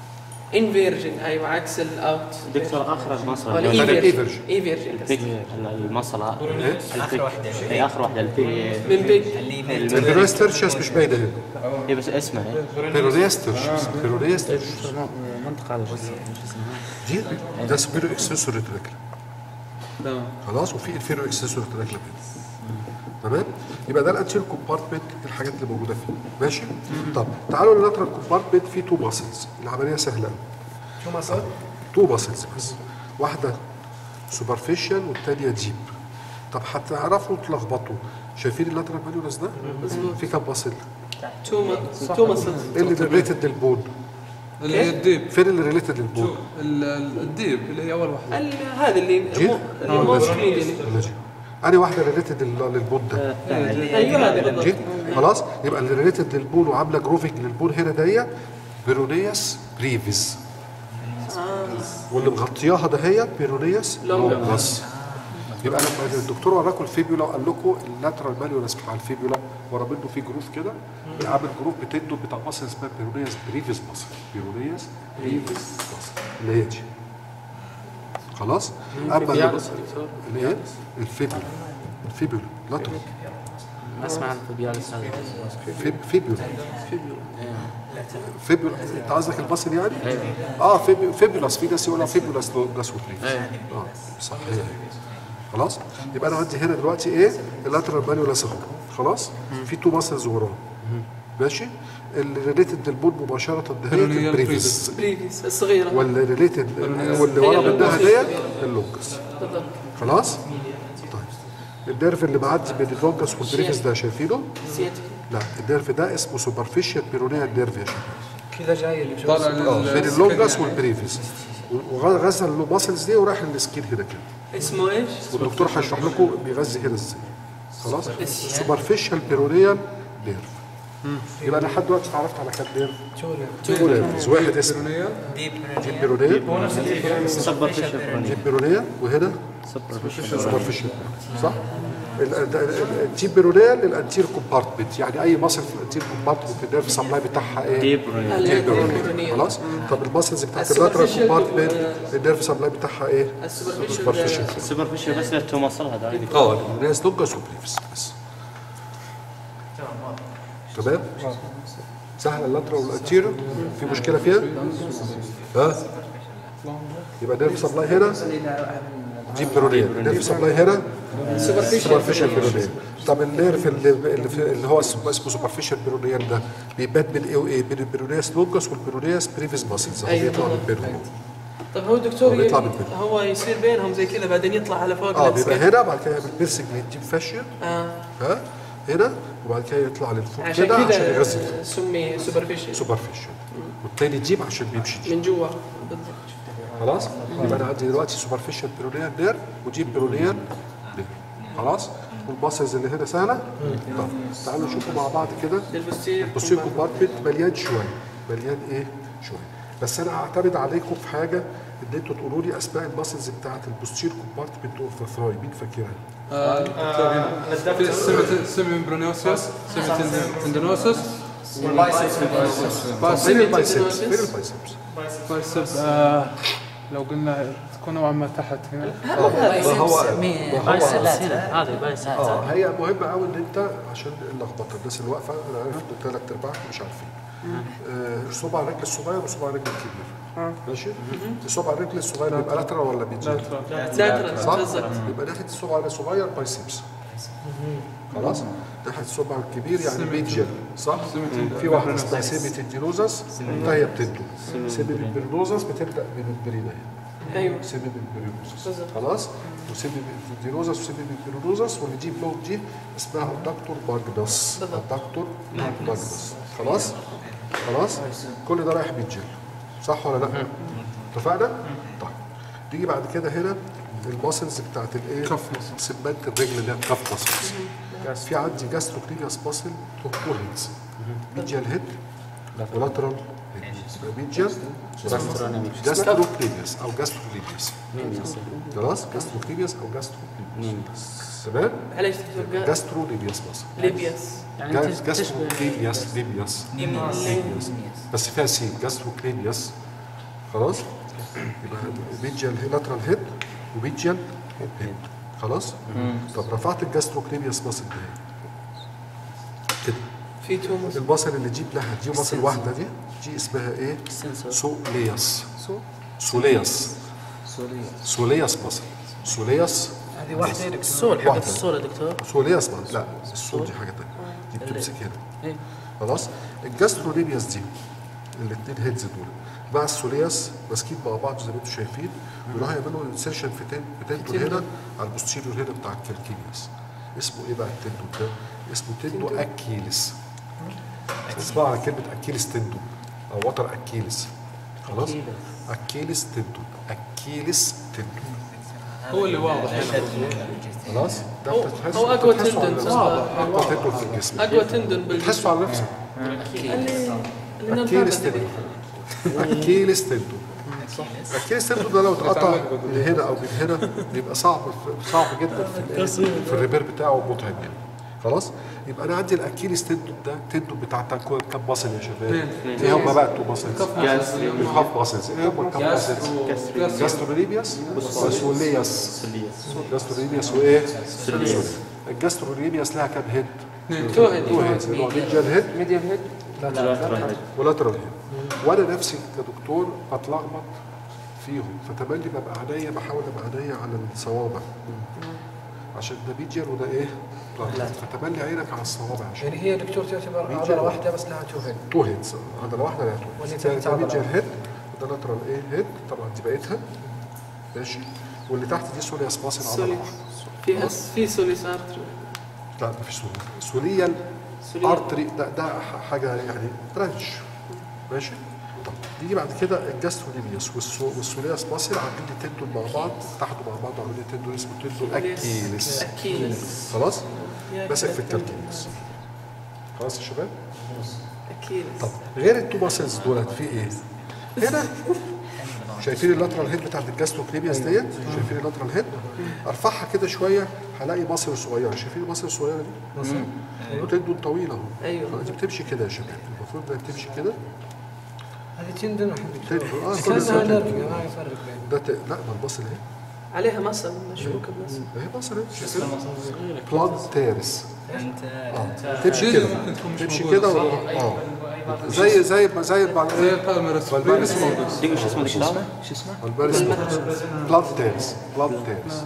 Speaker 1: انفيرجن ايوه عكس الاوت
Speaker 10: دكتور اخرج مصر
Speaker 1: ولا
Speaker 10: اللي هو
Speaker 1: اي
Speaker 2: إيه
Speaker 1: فيرجن
Speaker 2: فيرجن؟
Speaker 1: اي فيرجن
Speaker 10: البيج المصلة
Speaker 2: إيه؟
Speaker 5: اخر واحده
Speaker 10: اي اخر واحدة البي
Speaker 1: من بيج
Speaker 5: اللي من
Speaker 2: البيرونياس ترشيس مش باينه هنا
Speaker 10: هي بس اسمها إيه؟
Speaker 2: بيرونياس ترشيس بيرونياس ترشيس
Speaker 4: منطقة على الوسط شو اسمها
Speaker 2: دي ده سبيرو اكسسوري تراكلا
Speaker 1: نعم.
Speaker 2: خلاص وفي الفيرو اكسسوري تراكلا تمام يبقى ده الانتير كومبارتمنت الحاجات اللي موجوده فيه ماشي طب تعالوا لللاترال كومبارتمنت فيه تو ماسلز العمليه سهله قوي
Speaker 6: شو ما صار؟
Speaker 2: تو ماسلز بس واحده سوبرفيشال والثانيه ديب طب هتعرفوا تلخبطوا شايفين اللاترال مانيولس ده في كام ماسل
Speaker 1: تو تو مسلز
Speaker 2: ايه اللي ريليتد للبون
Speaker 7: اللي هي الديب
Speaker 2: فين اللي ريليتد للبون
Speaker 7: ال- ال- الديب اللي هي اول واحده
Speaker 1: ال- هذا اللي
Speaker 2: جيب؟
Speaker 1: مو- اللي موست ميديان
Speaker 2: ماشي انهي واحده ريليتد للبون ده
Speaker 1: ايوه هذا بالضبط
Speaker 2: جيب خلاص يبقى اللي ريليتد للبون وعامله جروفنج للبون هنا دي بيرونياس بريفيس واللي مغطياها دهيت بيرونياس لونجاس يبقى لما الدكتور وراكم الفيبيولا وقال لكم اللاترال مانيولس بتاع الفيبيولا ورا منه في جروف كده عامل جروف بتدو بتاع مصر اسمها بيرونياس بريفيس مصر بيرونياس بريفيس مصر اللي هي دي خلاص اما اللي اللي هي الفيبيولا الفيبيولا لاترال
Speaker 4: اسمع عن فيبيالس هذا
Speaker 2: فيب فيبيولا فيبيولا انت قصدك البصل يعني؟ اه فيبي- فيبيولاس في ناس يقولها فيبيولاس لونجاس وبريفيس اه صح هي هي. خلاص يبقى انا عندي هنا دلوقتي ايه اللاترال مانيولاس اهو خلاص في تو ماسلز وراه ماشي اللي ريليتد للبون مباشره دهيت
Speaker 7: بيرونيال
Speaker 2: البريفيس
Speaker 1: بريفيس الصغيره
Speaker 2: واللي ريليتد واللي ورا منها ديت اللونجاس
Speaker 1: بالضبط
Speaker 2: خلاص طيب النيرف اللي معدي بين اللونجاس والبريفيس ده شايفينه؟
Speaker 1: سياتيك
Speaker 2: لا النيرف ده اسمه سوبرفيشال بيرونيال نيرف يا شباب
Speaker 6: كذا جاي اللي شو
Speaker 7: طالع
Speaker 2: اه
Speaker 7: لل-
Speaker 2: بين اللونجاس والبريفيس وغزل الماسلز دي وراح للسكين هنا كده
Speaker 1: اسمه ايش؟
Speaker 2: والدكتور هيشرح لكم بيغذي هنا ازاي خلاص سوبرفيشال بيرونيال نيرف يبقى انا لحد دلوقتي اتعرفت على كام نيرف؟ تو نيرفز واحد اسمه
Speaker 5: ديب
Speaker 2: جيب بيرونيال
Speaker 10: سوبرفيشال
Speaker 2: جيب بيرونيال وهنا سوبرفيشال صح؟ ال- ال- ال- الجيب بيرونيال الانتير كومبارتمنت يعني اي ماسل في الانتير كومبارتمنت النيرف سبلاي بتاعها ايه؟
Speaker 10: ديب
Speaker 2: ديب بيرونيال خلاص؟ طب الماسلز بتاعت اللاترال كومبارتمنت النيرف سبلاي بتاعها ايه؟
Speaker 1: السوبرفيشال
Speaker 2: سوبرفيشال
Speaker 10: سوبرفيشال بس للتو مصل هذا
Speaker 2: اه الناس لونجاس وبريفس بس تمام سهل اللاترال والانتيريور في مشكله فيها ها يبقى نيرف سبلاي هنا جيب بيرونيال نيرف سبلاي هنا سوبرفيشال بيرونيال طب النيرف اللي اللي, في اللي هو اسمه اسمه سوبرفيشال بيرونيال ده بيبان بين ايه وايه بين البيرونياس لونجاس والبيرونياس بريفيس ماسلز هو
Speaker 1: أيوة.
Speaker 2: بيطلع من بينهم
Speaker 1: طب هو الدكتور
Speaker 2: هو بيطلع
Speaker 1: ي-
Speaker 2: من بينهم.
Speaker 1: هو يصير بينهم زي كذا بعدين يطلع على فوق
Speaker 2: اه
Speaker 1: للسكين.
Speaker 2: بيبقى هنا بعد كده يعمل بيرسنج للديب فاشيا
Speaker 1: اه
Speaker 2: ها هنا وبعد كده يطلع للفوق
Speaker 1: عشان
Speaker 2: كده عشان
Speaker 1: كذا
Speaker 2: يغذي
Speaker 1: سمي سوبرفيشال
Speaker 2: سوبرفيشال والتاني جيب عشان بيمشي جيب
Speaker 1: من جوا بالضبط
Speaker 2: خلاص يبقى انا عندي دلوقتي سوبرفيشال بيرونيال نير وجيب بيرونيال نير خلاص والباسز اللي هنا سهله طب تعالوا نشوفوا مع بعض كده
Speaker 1: للبوستير
Speaker 2: البوستير كومبارتمنت مليان شويه مليان ايه شويه بس انا اعتمد عليكم في حاجه ان انتوا تقولوا لي اسماء الماسلز بتاعت البوستير كومبارتمنت اوف ذا ثراي مين فاكرها؟
Speaker 7: في السيمي سيمي برونيوسيس سيمي تندنوسس
Speaker 6: والبايسبس
Speaker 2: فين البايسبس؟ فين البايسبس؟
Speaker 7: بايسب آه، لو قلنا تكون نوعا ما تحت هنا
Speaker 2: ما هو
Speaker 4: بايسبس هنا هذا بايسبس
Speaker 2: اه هي مهمه قوي ان انت عشان اللخبطه الناس اللي واقفه انا عارف ان ثلاث ارباعكم مش عارفين آه، صبع الرجل الصغير وصبع الرجل الكبير ماشي صبع الرجل الصغير بيبقى لاترال ولا بيجي
Speaker 1: لاترال
Speaker 2: صح
Speaker 1: بالضبط
Speaker 2: يبقى ناحيه الصبع الصغير بايسبس خلاص ناحيه الصبع الكبير يعني ميديال صح في واحده اسمها سيمي تندينوزس انتهي بتندو سيمي بالبرنوزس بتبدا من البرينايه
Speaker 1: ايوه
Speaker 2: سيمي بالبرينوزس
Speaker 1: بالظبط.
Speaker 2: خلاص وسيمي بالبرنوزس وسيمي بالبرنوزس واللي دي بلوك دي اسمها الدكتور ماجنس
Speaker 1: بالظبط.
Speaker 2: الدكتور ماجنس خلاص خلاص كل ده رايح بيتجل صح ولا لا اتفقنا طيب نيجي بعد كده هنا الماسلز بتاعت الايه
Speaker 7: كف
Speaker 2: سمنت الرجل اللي هي كف ماسلز في عندي جاستروكلينياس ماسل تو هيدز ميديال هيد ولاترال ميديال جاستروكلينياس او جاستروكلينياس خلاص جاستروكلينياس او جاستروكلينياس تمام
Speaker 1: معليش دكتور قال
Speaker 2: جاسترولينياس ماسل
Speaker 1: ليبياس
Speaker 4: يعني انت تشبه
Speaker 2: جاستروكلينياس ليبياس ليبياس بس فيها سين جاستروكلينياس خلاص يبقى ميديال لاترال هيد وميديال هيد خلاص طب رفعت الجاستروكليبيوس ماسل ده كده
Speaker 1: في توماس
Speaker 2: المصل اللي تجيب لها دي مصل واحده دي دي اسمها ايه
Speaker 4: السنسور.
Speaker 2: سولياس سولياس سولياس مصل سولياس
Speaker 6: هذه واحده يا دكتور
Speaker 4: الصول حقت
Speaker 2: واحدة.
Speaker 4: الصول يا دكتور
Speaker 2: سولياس مصل لا السول دي حاجه ثانيه دي بتمسك هنا
Speaker 4: إيه.
Speaker 2: خلاص الجاستروليبياس دي الاثنين هيدز دول مع السولياس ماسكين مع بعض زي ما انتم شايفين ويروحوا يعملوا انسيرشن في تن في تندون هنا على البوستيريور هنا بتاع الكالكينيوس اسمه ايه بقى التندون ده؟ اسمه تندو اكيلس اسمعوا على كلمه اكيلس تندون او وتر اكيلس خلاص اكيلس تندون اكيلس تندون
Speaker 7: هو اللي واضح
Speaker 2: خلاص ده
Speaker 1: هو-
Speaker 2: بتحسه-
Speaker 1: هو أقوى
Speaker 2: بتحسه على
Speaker 1: تندون
Speaker 2: نفسك.
Speaker 1: صح؟
Speaker 2: اقوى تندون في الجسم
Speaker 1: اقوى تندن بالجسم
Speaker 2: بتحسه على نفسك
Speaker 1: اللي اللي
Speaker 2: اكيلس
Speaker 1: نلفها
Speaker 2: تندون اكيلس تندون اكيلس تندون ده لو اتقطع من هنا او من هنا بيبقى صعب صعب جدا في الإيه؟ في الريبير بتاعه ومتعب يعني خلاص يبقى انا عندي الاكيلس تندون ده تندون بتاع بتاع كو- كام ماسل يا شباب؟ ايه هم بقى تو ماسلز؟ الكاف ماسلز ايه هم الكاف ماسلز؟ جاستروليبياس وسولياس جاستروليبياس وايه؟ سولياس الجاستروليبياس لها كام هيد؟
Speaker 1: تو هيد.
Speaker 2: تو هيد اللي هو ميديال هيد ميديال هيد ولاترال هيد وانا نفسي كدكتور بتلخبط فيهم فتملي ببقى عينيا بحاول ابقى عينيا على الصوابع عشان ده ميديال وده ايه؟ لاترال فتملي عينك على الصوابع عشان
Speaker 6: يعني هي دكتور تعتبر عضله واحده بس لها تو هيد
Speaker 2: تو هيدز عضله واحده لها تو
Speaker 6: واللي
Speaker 2: هيدز
Speaker 6: تحت
Speaker 2: ده
Speaker 6: عضلة
Speaker 2: ميديال
Speaker 6: واحدة.
Speaker 2: هيد وده لاترال ايه هيد طبعا دي بقيتها ماشي واللي تحت دي سولياس ماسل عضله
Speaker 1: سوليس.
Speaker 2: واحده
Speaker 1: فيها في سوليس ارتري
Speaker 2: لا مفيش سوليا سوليال
Speaker 1: سوليال.
Speaker 2: ارتري ده ده ح- حاجه يعني برانش ماشي طب نيجي بعد كده الجاستروليبيوس والسو- والسولياس ماسل عاملين لي تندون مع بعض اتحدوا مع بعض وعاملين لي تندون اسمه تندون اكيلس
Speaker 1: اكيلس
Speaker 2: خلاص
Speaker 1: يا
Speaker 2: ماسك في
Speaker 1: كده.
Speaker 2: الكالكيلس خلاص يا شباب
Speaker 1: اكيلس
Speaker 2: طب غير التو ماسلز دولت في ايه؟ هنا شايفين اللاترال هيد بتاعت الجاستروكليبياس ديت شايفين اللاترال هيد ارفعها كده شويه هلاقي مصل صغيره شايفين المصل الصغيره دي؟ تندون طويله اهو
Speaker 1: ايوه
Speaker 2: دي بتمشي كده يا شباب المفروض انها بتمشي كده
Speaker 6: هذه تندن وحين دكتور
Speaker 2: تندون اه كل
Speaker 6: كانها
Speaker 2: ده
Speaker 6: نرف
Speaker 2: تندون.
Speaker 6: ما يفرق بين
Speaker 2: ده ت... لا ما المصل اهي
Speaker 1: عليها مصل مشبوكه بمصل
Speaker 2: اهي مصل اهي شايفين بلاد تيرس
Speaker 5: انت
Speaker 2: اه تمشي كده تمشي كده و... اه زي زي ما زي ما
Speaker 7: زي البالمرس
Speaker 2: بالبالمرس
Speaker 10: دقيقة شو اسمه دكتور؟
Speaker 2: البالمرس بلاد تيرس بلاد تيرس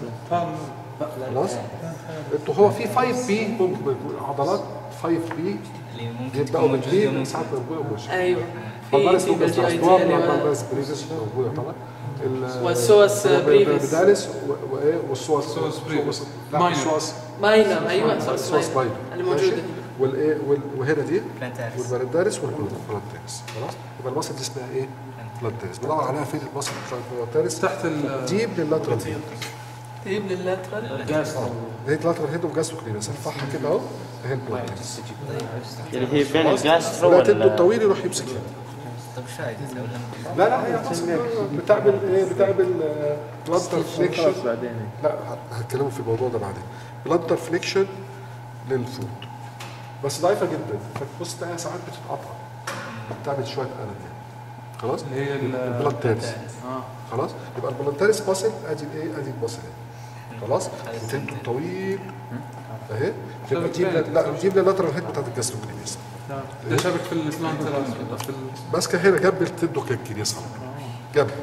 Speaker 2: خلاص انتوا هو في 5 بي ممكن يكون عضلات 5 بي
Speaker 5: اللي ممكن
Speaker 2: يبداوا
Speaker 5: تكون
Speaker 2: من بي
Speaker 5: موجودة
Speaker 2: من ساعه ما يبقوا مش
Speaker 1: ايوه
Speaker 2: فالبارس
Speaker 1: في في
Speaker 2: ممكن
Speaker 1: بالجي اي
Speaker 2: ترانسفورم
Speaker 1: تي
Speaker 2: مع
Speaker 1: اللي هو-
Speaker 2: البارس بريفيس موجوده طبعا ال-
Speaker 1: والسوس بريفيس.
Speaker 2: بدالس و- وايه والسوس
Speaker 7: سوس بريفيس.
Speaker 2: لا
Speaker 7: ماينر.
Speaker 2: السوس
Speaker 1: ماينر ايوه سوس
Speaker 2: السوس
Speaker 1: ماينر
Speaker 2: باينر
Speaker 1: اللي موجوده هنا
Speaker 2: والايه وال- وهنا دي
Speaker 5: بلانتاريس.
Speaker 2: والبلانتاريس والبلانتاريس خلاص يبقى المصل دي اسمها ايه؟ بلانتاريس بدور عليها فين المصل بتاع البلانتاريس
Speaker 7: تحت ال
Speaker 2: دي من اللاترال هيد
Speaker 1: تجيب لللاترال
Speaker 2: دي اللاترال هيد وجاستروكلينس ارفعها كده اهو اهي البلانتاريس
Speaker 10: يعني هي بين الجاسترو
Speaker 2: ولا تدوا
Speaker 10: ولا
Speaker 2: الطويل يروح يمسك هنا
Speaker 5: طب ايش فايدة ولا
Speaker 2: لا لا هي مصل بتعمل ايه بتعمل بلانتر فليكشن
Speaker 4: بعدين
Speaker 2: لا هتكلموا في الموضوع ده بعدين بلانتر فليكشن للفوت بس ضعيفه جدا فتبص تلاقيها ساعات بتتقطع بتعمل شويه الم يعني خلاص
Speaker 7: اللي هي ال-
Speaker 2: البلانتاريس
Speaker 7: اه
Speaker 2: خلاص يبقى البلانتاريس باصل ادي الايه ادي الباصل اهي. خلاص وتنتو طويل اهي تبقى تجيب لا تجيب لي اللاترال هيد بتاعت الجاستروكلينيس
Speaker 7: ده شابك في الاسنان ثلاث في ال-
Speaker 2: ماسكه هنا جنب التندو كالكينيس على طول جنب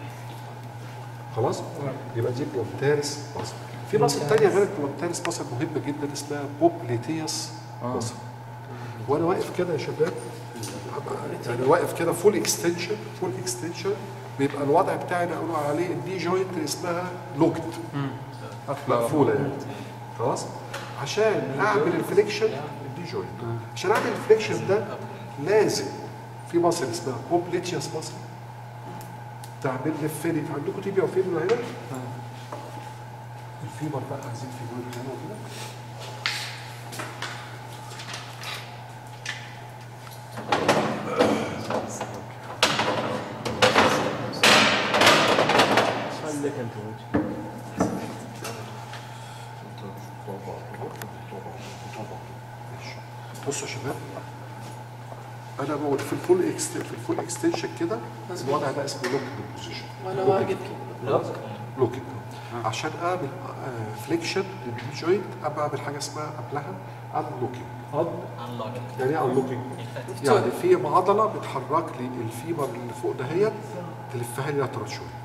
Speaker 2: خلاص يبقى دي بلانتاريس باصل في باصل تانية غير البلانتاريس باصل مهمة جدا اسمها بوبليتياس باصل وانا واقف كده يا شباب يعني واقف كده فول اكستنشن فول اكستنشن بيبقى الوضع بتاعي اقول عليه الدي جوينت اسمها لوكت مقفوله يعني خلاص عشان اعمل الفليكشن الدي جوينت عشان اعمل الفليكشن ده لازم في مصل اسمها بوبليتياس مصل تعمل لي فيني عندكم تيبيا وفيبولا هنا الفيبر بقى عايزين فيبر هنا وكده بصوا يا شباب انا بقول في الفول اكست في الفول اكستنشن كده الوضع ده اسمه لوك بوزيشن
Speaker 1: وانا واقف
Speaker 2: لوك لوكينج عشان اعمل فليكشن للبي جوينت ابقى اعمل حاجه اسمها قبلها ان لوكينج يعني ايه ان لوكينج؟ يعني في عضله بتحرك لي الفيبر اللي فوق دهيت تلفها لي لاترال شويه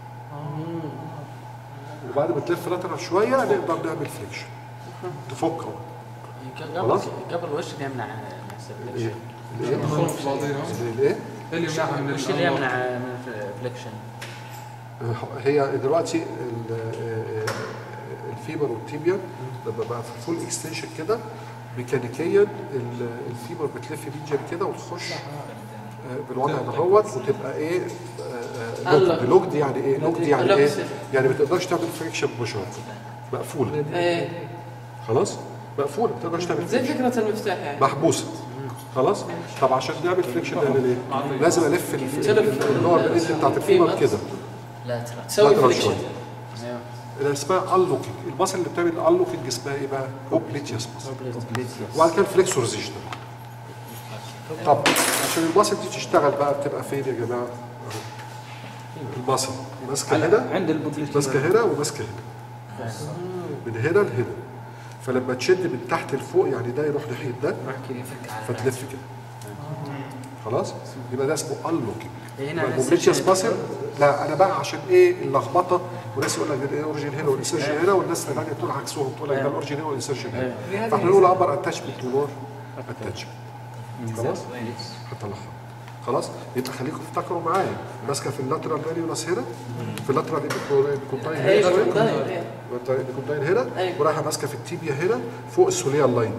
Speaker 2: وبعد ما تلف لاترال شويه نقدر نعمل فليكشن تفك خلاص؟
Speaker 4: قبل قبل وش اللي يمنع
Speaker 2: ايه؟ الايه؟
Speaker 7: دخول في بعضيها
Speaker 2: الايه؟
Speaker 7: اللي يمنعها من
Speaker 4: وش اللي يمنع من الفليكشن؟
Speaker 2: هي دلوقتي ال- آه، آه، الفيبر والتيبيا لما بقى في الفول اكستنشن كده ميكانيكيا ال- الفيبر بتلف بيجر كده وتخش آه، بالوضع دهوت وتبقى ايه آه، آه، لوكد لوكد يعني ايه لوكد يعني ايه يعني ما تقدرش تعمل فريكشن مباشره مقفوله
Speaker 1: ايه
Speaker 2: خلاص مقفوله ما تقدرش تعمل
Speaker 1: زي
Speaker 2: friction.
Speaker 1: فكره المفتاح يعني
Speaker 2: محبوسه خلاص طب عشان نعمل فريكشن نعمل ايه لازم الف الف- اللي هو الايد بتاعت الفيبر كده
Speaker 9: لا ترى
Speaker 1: تسوي
Speaker 2: lateral
Speaker 1: فليكشن
Speaker 2: شوية. اللي اسمها انلوكينج المصل اللي بتعمل انلوكينج اسمها ايه بقى؟ اوبليتيوس مصل وبعد كده الفليكسورز يشتغل طب عشان المصل دي تشتغل بقى بتبقى فين يا جماعه؟ أهو. المصل ماسكه هنا
Speaker 6: عند البوبليتي
Speaker 2: ماسكه هنا وماسكه هنا من هنا لهنا فلما تشد من تحت لفوق يعني ده يروح ناحيه ده فتلف كده خلاص يبقى ده اسمه انلوكينج
Speaker 4: هنا
Speaker 2: البوبليتيوس ماسل لا انا بقى عشان ايه اللخبطه وناس يقول لك ده الاوريجين هنا والانسرشن هنا والناس الثانيه تقول عكسهم تقول لك ده الاوريجين هنا والانسرشن هنا فاحنا نقول ابر اتاتشمنت ونور اتاتشمنت خلاص هطلعها خلاص يبقى خليكم تفتكروا معايا ماسكه في اللاترال مانيولاس هنا في اللاترال ايبيكونداين هنا
Speaker 1: ايوه
Speaker 2: شوية.
Speaker 1: كونداين، إيه.
Speaker 2: الايبيكونداين هنا
Speaker 1: أيوة.
Speaker 2: ورايحه ماسكه في التيبيا هنا فوق السوليه اللاين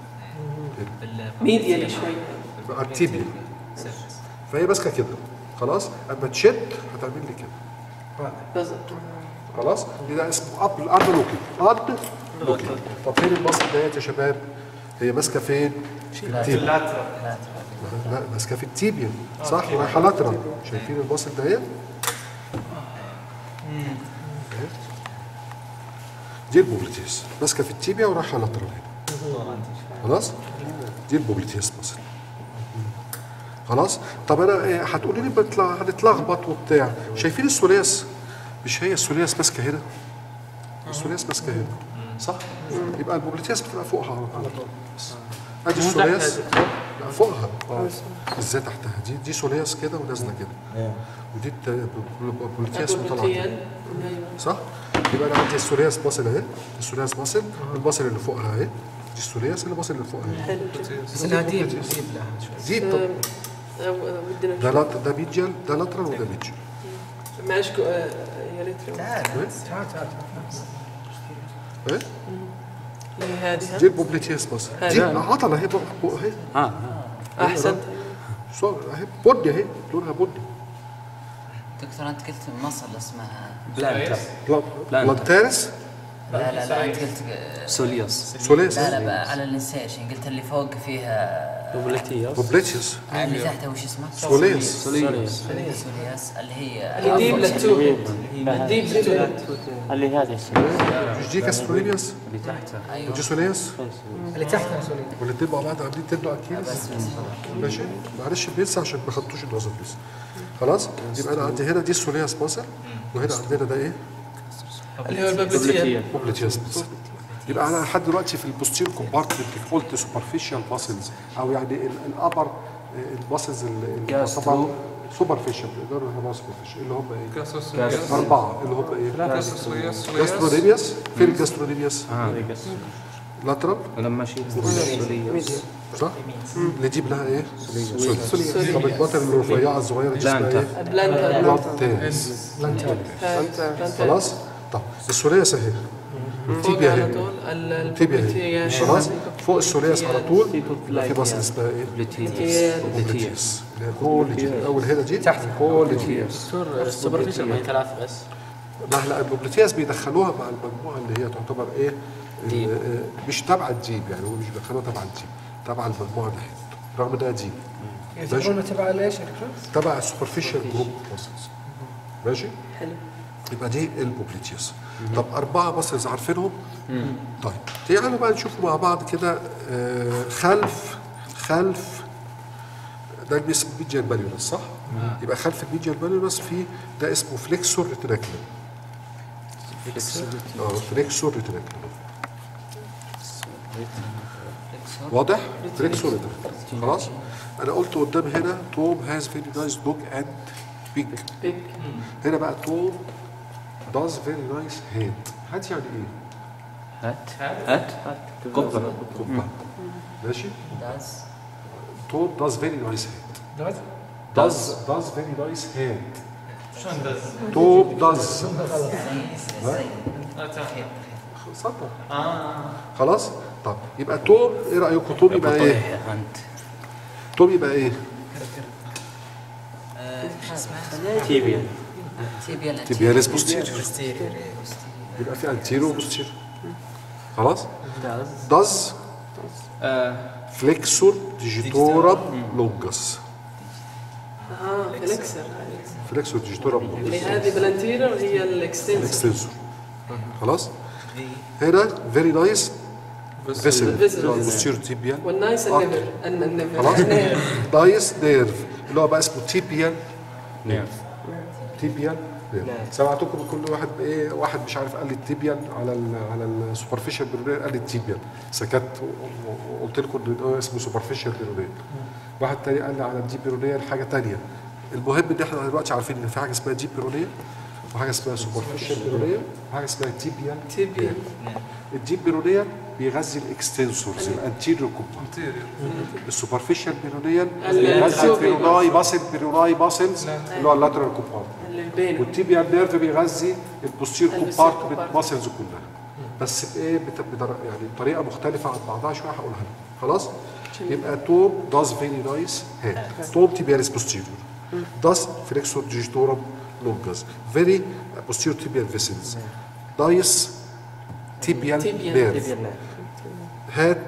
Speaker 2: ده
Speaker 1: ميديالي شوي
Speaker 2: يبقى التيبيا فهي ماسكه كده خلاص اما تشد هتعمل لي كده
Speaker 1: بس
Speaker 2: خلاص ده اسمه اب الاب لوكينج اب لوكينج طب فين المصل ديت يا شباب هي ماسكه فين في التيبيا لا ماسكه في التيبيا صح رايحه لاترال شايفين المصل ديت أهي. دي البوبليتيس ماسكه في التيبيا ورايحه لاترال هنا خلاص دي البوبليتيس مصل خلاص طب انا إيه، هتقولي لي بتلا- هنتلخبط وبتاع شايفين الثلاث مش هي الثلاث ماسكه هنا الثلاث ماسكه هنا صح يبقى البوبليتياس بتبقى فوقها على طول بس. ادي الثلاث لا فوقها اه ازاي تحتها دي دي ثلاث كده ونازله كده ودي الت- البوبليتياس وطالعه كده
Speaker 1: بروتين
Speaker 2: صح يبقى انا عندي الثلاث باصل اهي الثلاث باصل الباصل اللي فوقها اهي دي الثلاث اللي باصل اللي فوقها اهي
Speaker 6: بس انها ديب ديب لها شوي
Speaker 2: دي طب
Speaker 1: ودنا
Speaker 2: ده لات ده بيجل ده لاترال وده بيجل
Speaker 1: معلش كو- آه، يا ريت
Speaker 6: تعال تعال
Speaker 2: ايه
Speaker 1: هي هذه
Speaker 2: دي البوبليتياس باصل دي
Speaker 1: هذا.
Speaker 2: عضله اهي فوق فوق اهي
Speaker 4: اه
Speaker 1: احسنت
Speaker 2: صور اهي بني اهي لونها بني
Speaker 9: دكتور انت قلت مصل اسمها
Speaker 4: بلانتر
Speaker 2: بلا- بلانتارس
Speaker 9: لا لا لا انت قلت
Speaker 4: سوليوس
Speaker 2: سوليس
Speaker 9: لا لا بقى على الانسيشن قلت اللي فوق فيها
Speaker 4: بوبليتيوس
Speaker 2: بوبليتيوس
Speaker 9: اللي تحتها وش اسمه؟
Speaker 2: سوليس
Speaker 4: سوليوس
Speaker 9: سولياس اللي هي
Speaker 1: اللي ديب للتو الديب للتو
Speaker 10: اللي هذه السنة
Speaker 2: مش دي كاستروليبياس
Speaker 4: اللي تحتها
Speaker 9: ايوه
Speaker 2: ودي سوليس
Speaker 6: اللي تحتها سوري
Speaker 2: والاثنين مع بعض عاملين تندو اكيلس ماشي معلش بينسى عشان ما خدتوش النظر لسه خلاص يبقى انا عندي هنا دي السولياس ماسل وهنا عندنا ده ايه؟
Speaker 1: اللي هو البابلتيان
Speaker 2: بوبليتياس ماسل يبقى انا لحد دلوقتي في البوستير كومبارتمنت قلت سوبرفيشال ماسلز او يعني الابر الماسلز اللي طبعا سوبرفيشال نقدر نقول سوبرفيشال اللي هم ايه؟
Speaker 7: كاسوسرياس
Speaker 2: اربعه اللي هم ايه؟
Speaker 7: كاسوسرياس
Speaker 2: جاسترونيمياس فين الجاسترونيمياس؟ لاترال
Speaker 4: لما اشيل سوليوس
Speaker 2: صح؟ اللي دي لها ايه؟ سوليوس طب البطن الرفيعه الصغيره دي اسمها ايه؟
Speaker 1: بلانتر
Speaker 2: بلانتاز خلاص؟ طب الثلاث اهي
Speaker 1: فوق
Speaker 2: التيبيا
Speaker 1: على
Speaker 2: اهي
Speaker 1: طول ال-
Speaker 2: التيبيا اهي
Speaker 1: البابلتيان
Speaker 2: خلاص؟ فوق الثلاث على طول يبقى في مصل اسمها ايه؟
Speaker 1: بابلتيان.
Speaker 2: بوبليتيس اللي هي كل دي اول هنا دي تحت كل دي
Speaker 4: دكتور السوبرفيشال ما هي ثلاث بس
Speaker 2: لا لا البوبليتياس بيدخلوها مع المجموعه اللي هي تعتبر ايه؟
Speaker 4: ديب.
Speaker 2: آه، آه، مش تبع الديب يعني هو مش بيدخلوها تبع الديب تبع المجموعه دي رغم انها ديب
Speaker 6: يعتبرون تبع ليش يا دكتور؟
Speaker 2: تبع السوبرفيشال جروب ماسلز ماشي؟
Speaker 1: حلو
Speaker 2: يبقى دي البوبليتيوس طب أربعة ماسلز عارفينهم؟ طيب تعالوا بقى نشوف مع بعض كده آه، خلف خلف ده اللي اسمه ميديال باليونس صح؟ يبقى خلف الميديال باليونس في ده اسمه فليكسور ريتراكلم اه فليكسور ريتراكلم واضح؟ فليكسور ريتراكلم خلاص؟ انا قلت قدام هنا توم هاز فيري نايس دوج اند بيج
Speaker 1: بيج
Speaker 2: هنا بقى توم داز فيري نايس هيد هات يعني ايه؟
Speaker 10: هات هات قبة
Speaker 2: قبة ماشي؟
Speaker 9: داز
Speaker 2: توم داز فيري نايس هيد
Speaker 6: داز
Speaker 2: داز داز فيري نايس هيد
Speaker 3: شلون داز؟
Speaker 2: توم داز
Speaker 3: لا تاخير
Speaker 2: صدق
Speaker 3: اه
Speaker 2: خلاص؟ طب يبقى توم ايه رايكم توم يبقى ايه؟
Speaker 10: طيح انت
Speaker 2: توم يبقى ايه؟
Speaker 9: آه، شو اسمه؟
Speaker 10: تيبيا
Speaker 9: تيبيال
Speaker 2: تيبياليس بوستيريور
Speaker 9: بوستيريور
Speaker 2: يبقى في انتيرو وبوستيريور خلاص؟
Speaker 10: داز
Speaker 2: داز فليكسور ديجيتورم لونجس
Speaker 1: اه فليكسر
Speaker 2: فليكسور ديجيتورم لونجس
Speaker 1: اللي هذه بالانتيريور هي الاكستنسور
Speaker 2: الاكستنسور خلاص؟ هنا فيري نايس فيسل
Speaker 1: Vessel.
Speaker 2: بوستيريور تيبيال
Speaker 1: والنايس النيفر ان النيفر
Speaker 2: خلاص؟ نايس نيرف اللي هو بقى اسمه تيبيال
Speaker 10: نيرف
Speaker 2: تيبيال سمعتكم كل واحد ايه واحد مش عارف قال لي التيبيال على ال على السوبرفيشال بيرونير قال لي التيبيال سكت و- و- وقلت لكم ان هو اسمه سوبرفيشال بيرونير واحد تاني قال لي على الديب بيرونير حاجه تانية المهم ان احنا دلوقتي عارفين ان في حاجه اسمها ديب بيرونير وحاجه اسمها سوبرفيشال بيرونير وحاجه اسمها تيبيال
Speaker 1: تيبيال
Speaker 2: الديب بيرونير بيغذي الاكستنسورز الانتيريور كومبارت السوبرفيشال بيرونير بيغذي البيروناي باسل بيروناي باسلز اللي هو اللاترال كومبارت
Speaker 1: اللي بينهم
Speaker 2: والتيبيال نيرف بيغذي البوستير
Speaker 1: البوستير
Speaker 2: كومبارتمنت
Speaker 1: compartment.
Speaker 2: ماسلز كلها بس بايه بت- بدر- يعني بطريقه مختلفه عن بعضها شويه هقولها لكم خلاص يبقى توم داز فيري نايس هيد توم تيبياليس بوستيريور داز فليكسور ديجيتورم لونجاس فيري بوستيريور تيبيال فيسلز دايس تيبيال
Speaker 1: تيبيال.
Speaker 2: نيرف هات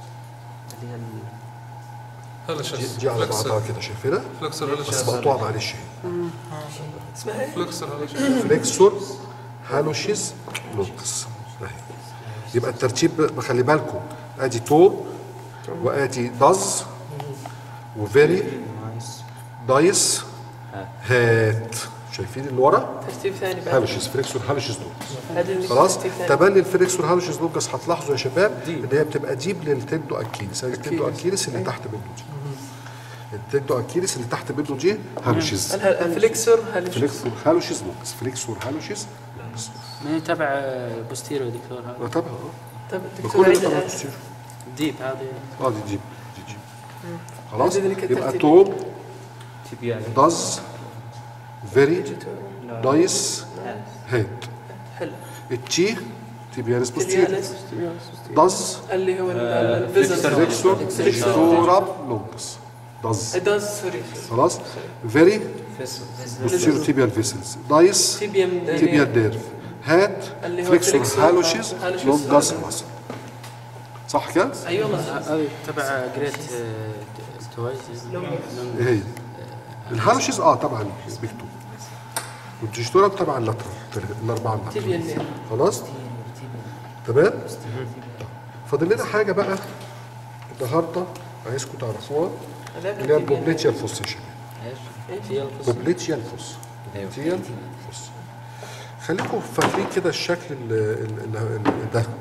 Speaker 7: هلا
Speaker 2: دي,
Speaker 7: شاس
Speaker 2: دي على بعضها
Speaker 7: فلكسر
Speaker 2: كده شايفينها
Speaker 7: فلكسر هلا
Speaker 2: بس
Speaker 7: شاس
Speaker 2: مقطوعه معلش
Speaker 1: اسمها ايه؟
Speaker 7: فلكسر هلا شاس
Speaker 2: فليكسور هالوشيز لونجس أهي. يبقى الترتيب بخلي بالكم ادي توم وادي داز وفيري دايس هات شايفين اللي ورا
Speaker 1: ترتيب ثاني بعد
Speaker 2: هالوشيز فليكسور هالوشيز لونجس
Speaker 1: هذا اللي
Speaker 2: خلاص
Speaker 1: ترتيب ثاني.
Speaker 2: تبني الفليكسور هالوشيز لونجس هتلاحظوا يا شباب ان هي بتبقى ديب للتندو اكيليس يعني التندو اكيليس اللي تحت منه دي التندو اكيليس اللي تحت منه دي هالوشيز
Speaker 1: قالها الفليكسور هل
Speaker 2: فليكسور هالوشيز لونجس فليكسور هالوشيز لونجس
Speaker 10: من تبع بوستيرو دكتور هذا
Speaker 2: طبعا اه
Speaker 1: طب
Speaker 2: ما
Speaker 1: دكتور
Speaker 2: كل
Speaker 1: عيد
Speaker 2: ده
Speaker 1: الآن.
Speaker 2: بوستيريور.
Speaker 10: ديب هذه
Speaker 2: اه دي جيب دي جيب خلاص
Speaker 1: هذه اللي كانت
Speaker 2: يبقى
Speaker 1: ترتيب.
Speaker 2: توم
Speaker 10: تيبيال
Speaker 2: داز فيري نايس هيد
Speaker 1: حلو
Speaker 2: التي تيبيانس بوستير
Speaker 1: تيبيانس
Speaker 2: داز
Speaker 1: اللي هو الفيزل
Speaker 2: فليكسور فليكسوراب لونجس داز
Speaker 1: داز سوري
Speaker 2: خلاص فيري بوستير تيبيال فيسلز دايس
Speaker 1: تيبيام
Speaker 2: تيبيال نيرف هات
Speaker 1: اللي هو
Speaker 2: فليكسور
Speaker 1: فليكسور
Speaker 2: هالوشيز
Speaker 1: هالوشيز.
Speaker 2: لونجس ماسل صح كده؟
Speaker 1: اي والله
Speaker 10: هذه تبع جريت تويز
Speaker 2: ايه هي الهالوشيز اه طبعا بيكتب والديجيتورال طبعا اللاترال الاربعه اللاترال
Speaker 1: تيبيال نير
Speaker 2: خلاص تمام فاضل لنا حاجه بقى النهارده عايزكم تعرفوها
Speaker 1: هذاك
Speaker 2: اللي هي
Speaker 1: التيبيال
Speaker 2: البوبليتيال فوس يا شباب
Speaker 1: إيه؟
Speaker 2: بوبليتيال فوس بوبليتيال فوس خليكم فاكرين كده الشكل ال ال ال ال ده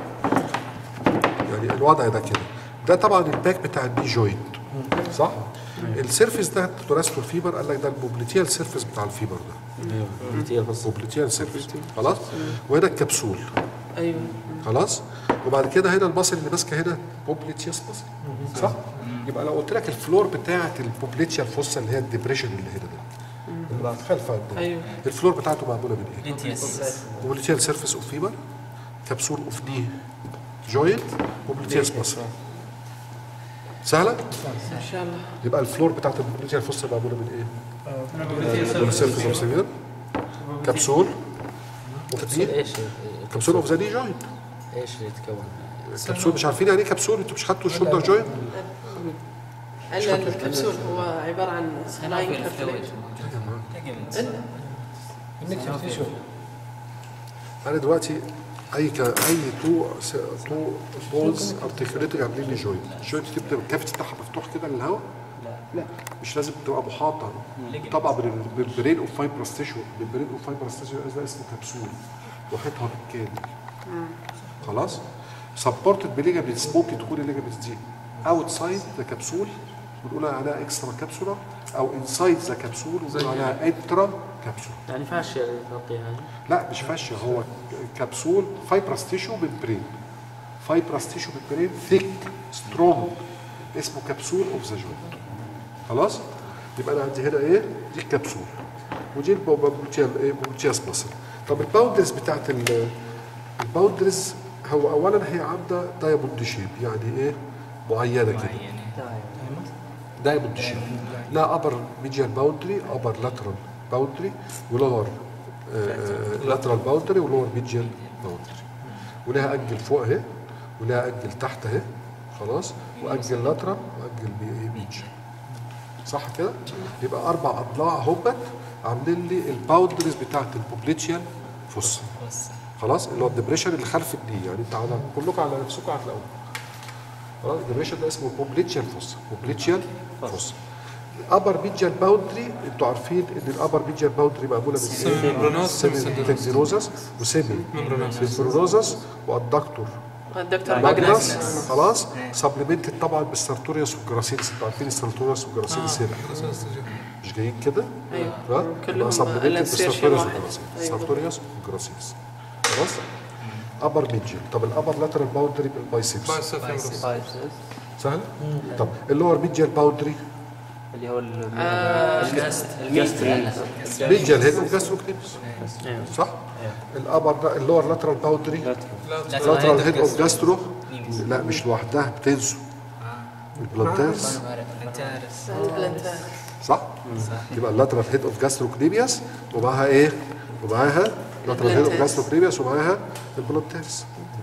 Speaker 2: يعني الوضع ده كده ده طبعا الباك بتاع الدي جوينت صح؟ السيرفيس ده توراسكو الفيبر قال لك ده البوبليتيال سيرفيس بتاع الفيبر ده بوبليتيال سيرفيس خلاص وهنا الكبسول
Speaker 1: ايوه
Speaker 2: خلاص وبعد كده هنا المصل اللي ماسكه هنا بوبليتياس مصل صح يبقى لو قلت لك الفلور بتاعه البوبليتيال فوسا اللي هي الديبريشن اللي هنا ده اللي خلف عندنا
Speaker 1: ايوه
Speaker 2: الفلور بتاعته معموله من ايه؟
Speaker 5: ليتيس
Speaker 2: بوبليتيال سيرفيس اوف فيبر كبسول اوف ني جوينت بوبليتياس مصل سهله؟
Speaker 1: ان شاء الله
Speaker 2: يبقى الفلور بتاعت البوبليتيال فوسا معموله من ايه؟ سيرفيس اوف سيفير كبسول اوف ني
Speaker 10: ايش
Speaker 2: كبسول اوف ذا ني جوينت
Speaker 10: ايش اللي يتكون
Speaker 2: كبسول مش عارفين يعني ايه كبسول انتوا مش خدتوا الشولدر جوينت
Speaker 1: الا الكبسول هو عباره عن لاين
Speaker 5: سنافل فلويد
Speaker 1: الا
Speaker 6: انك في شو
Speaker 2: انا دلوقتي اي ك... اي تو س... تو بولز ارتكيوليتد عاملين لي جوينت الجوينت دي بتبقى الكافيتي بتاعها مفتوح كده للهواء لا مش لازم تبقى محاطه طبعا بال- بالبرين اوف فايبرس تيشو بالبرين اوف فايبرس تيشو ده اسمه كبسول وحيطها بالكامل خلاص سبورتد بليجامنتس ممكن تكون الليجامنتس دي اوتسايد ذا كبسول بنقول عليها اكسترا كابسولا او انسايد ذا كبسول بنقول عليها انترا كبسول
Speaker 10: يعني فاشية تغطيها هذه
Speaker 2: لا مش فاشية هو كبسول فايبرس تيشو بالبرين فايبرس تيشو بالبرين ثيك سترونج اسمه كبسول اوف ذا جوينت خلاص يبقى انا عندي هنا ايه دي الكبسول ودي البوبلتيال ايه بوبلتياس مصر طب الباوندرز بتاعت ال- الباوندرز هو اولا هي عامله دايموند شيب يعني ايه معينه كده دايموند شيب لا ابر ميديال باوندري ابر لاترال باوندري ولور لاترال باوندري ولور ميديال باوندري ولها انجل فوق اهي ولها انجل تحت اهي خلاص وانجل لاترال وانجل ميديال صح كده؟ يبقى اربع اضلاع اهمت عاملين لي الباوندريز بتاعت البوبليتشيال فوسا خلاص اللي هو الدبريشن اللي خلف الدي يعني انت على كلكم على نفسكم هتلاقوه خلاص الدبريشن ده اسمه بوبليتشيال فوسا بوبليتشيال فوسا الابر ميديال باوندري انتوا عارفين ان الابر ميديال باوندري معموله من ايه؟
Speaker 7: ممبرانوس
Speaker 2: سيمي تكزينوزس وسيمي ممبرانوزس والدكتور
Speaker 1: الدكتور
Speaker 2: ماجنس
Speaker 1: ماجنس
Speaker 2: خلاص سبلمنتد طبعا بالسارتوريوس والجراسيلس انتوا عارفين السارتوريوس والجراسيلس هنا مش جايين كده؟
Speaker 1: ايوه
Speaker 2: ها؟
Speaker 1: كلهم
Speaker 2: يبقى supplemented
Speaker 1: الانسير شيء
Speaker 2: بالسارتوريوس
Speaker 1: واحد.
Speaker 2: والجراسيلس
Speaker 1: أيوة.
Speaker 2: سارتوريوس والجراسيلس خلاص؟ ابر ميديال طب الابر لاترال باوندري بالبايسبس سهل؟ طب اللور ميديال باوندري
Speaker 4: اللي هو ال-
Speaker 1: آه،
Speaker 4: الجاستري
Speaker 2: ميديال هيد وجاستروكليبس صح؟ الابر اللور لاترال باوندري لاترال هيد اوف جاسترو لا مش لوحدها بتنسوا البلانتيرز
Speaker 5: انتارس
Speaker 2: صح؟ يبقى اللاترال هيد اوف جاستروكليبياس ومعاها ايه؟ ومعاها لاترال هيد اوف
Speaker 1: البلانتيرز.
Speaker 2: جاستروكليبياس ومعاها البلانتيرز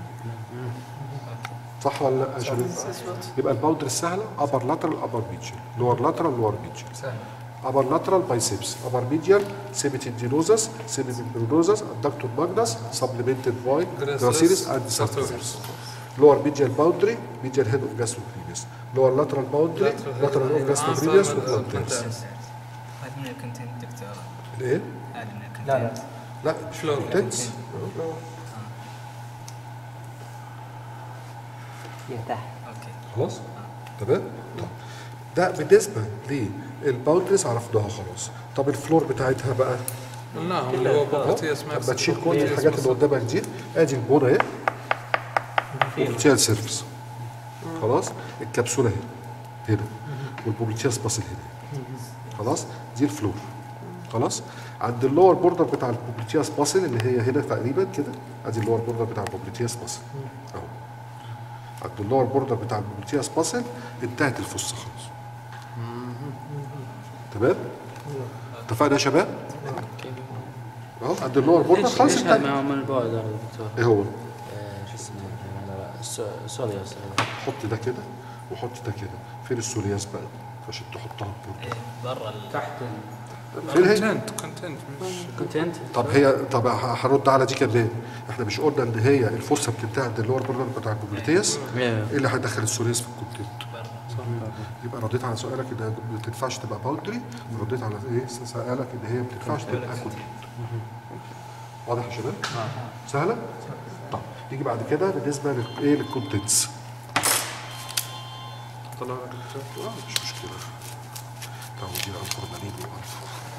Speaker 2: صح ولا لا يا شباب؟
Speaker 1: مظبوط
Speaker 2: يبقى الباوندري السهله ابر لاترال ابر ميديال لور لاترال لور ميديال ابر لاترال بايسبس ابر ميديال سيمي تندينوزس سيمي ممبرونوزس الدكتور ماجنس سبلمنتد باي جراسيلس اند سارتوريوس لور ميديال باوندري ميديال هيد اوف جاستروكليبياس لور لاترال باوندري لاترال اوف جاستروكليبياس وبلانتيرز
Speaker 5: هذا من الكونتنت دكتور
Speaker 2: الايه؟
Speaker 5: هذا من الكونتنت
Speaker 3: لا لا
Speaker 2: لا مش كونتنتس
Speaker 4: هي تحت
Speaker 5: اوكي
Speaker 2: خلاص تمام طب ده بالنسبه للباوندريز عرفناها خلاص طب الفلور بتاعتها بقى
Speaker 7: قلناهم اللي هو بوبرتياس
Speaker 2: لما تشيل كل الحاجات اللي قدامك دي ادي البونه اهي بوبليتيال سيرفيس خلاص الكبسوله اهي هنا والبوبليتياس باصل هنا خلاص دي الفلور خلاص عند اللور بوردر بتاع البوبليتياس باصل اللي هي هنا تقريبا كده ادي اللور بوردر بتاع البوبليتياس باصل اهو عند اللور بوردر بتاع البوبليتياس باصل انتهت الفصه خلاص تمام اتفقنا يا شباب اهو عند اللور بوردر
Speaker 10: ليش
Speaker 2: خلاص
Speaker 10: ليش هذا
Speaker 2: انتهت
Speaker 10: ما هو من البعد هذا دكتور؟
Speaker 2: ايه هو
Speaker 10: آه، شو اسمه لا لا سو- سوليوس هذا
Speaker 2: حط ده كده وحط ده كده فين السولياس بقى عشان تحطها البوردر
Speaker 5: برا ال-
Speaker 2: فين هي
Speaker 7: كونتنت كونتنت مش
Speaker 10: كنت انت؟
Speaker 2: طب هي طب ه- هرد على دي كمان احنا مش قلنا ان هي الفرصه بتنتهي عند اللور بوردر بتاع البوبليتياس ايه اللي هيدخل السولياس في الكونتنت يبقى رديت على سؤالك انها ما تنفعش تبقى باوندري ورديت على ايه سؤالك ان هي ما تنفعش تبقى كونتنت واضح يا شباب؟ سهله؟ طب نيجي بعد كده بالنسبه للايه للكونتنتس
Speaker 7: طلع دكتور
Speaker 2: آه، مش مشكله تعودين على الفورمالين والقرف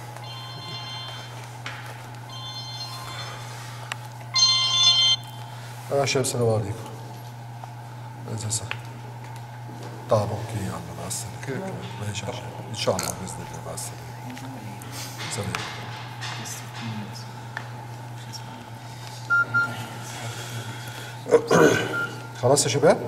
Speaker 2: آه عشان السلام عليكم أهلا وسهلا طب اوكي يلا مع السلامة ماشي عشان ان شاء الله باذن الله مع السلامة سلام خلاص يا شباب؟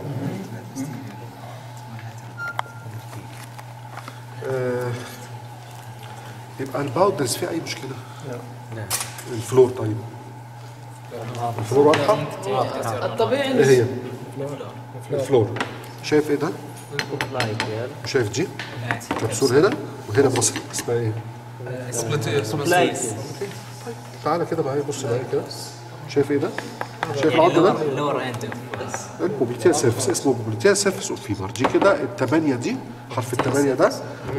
Speaker 2: آه، يبقى الباودرز فيه اي مشكله؟ لا الفلور طيب الفلور واضحه؟
Speaker 1: الطبيعي
Speaker 2: ايه هي؟ الفلور شايف ايه ده؟
Speaker 4: لايك يا
Speaker 2: وشايف دي؟ كبسول هنا وهنا مصر اسمها ايه؟
Speaker 7: سبليتيس
Speaker 4: لايك
Speaker 2: تعالى كده معايا بص معايا كده شايف ايه ده؟ شايف العظم ده؟
Speaker 5: اللور اند بس
Speaker 2: البوبليتيال سيرفيس اسمه بوبليتيال سيرفيس اوف فيمر دي كده الثمانيه دي حرف الثمانيه ده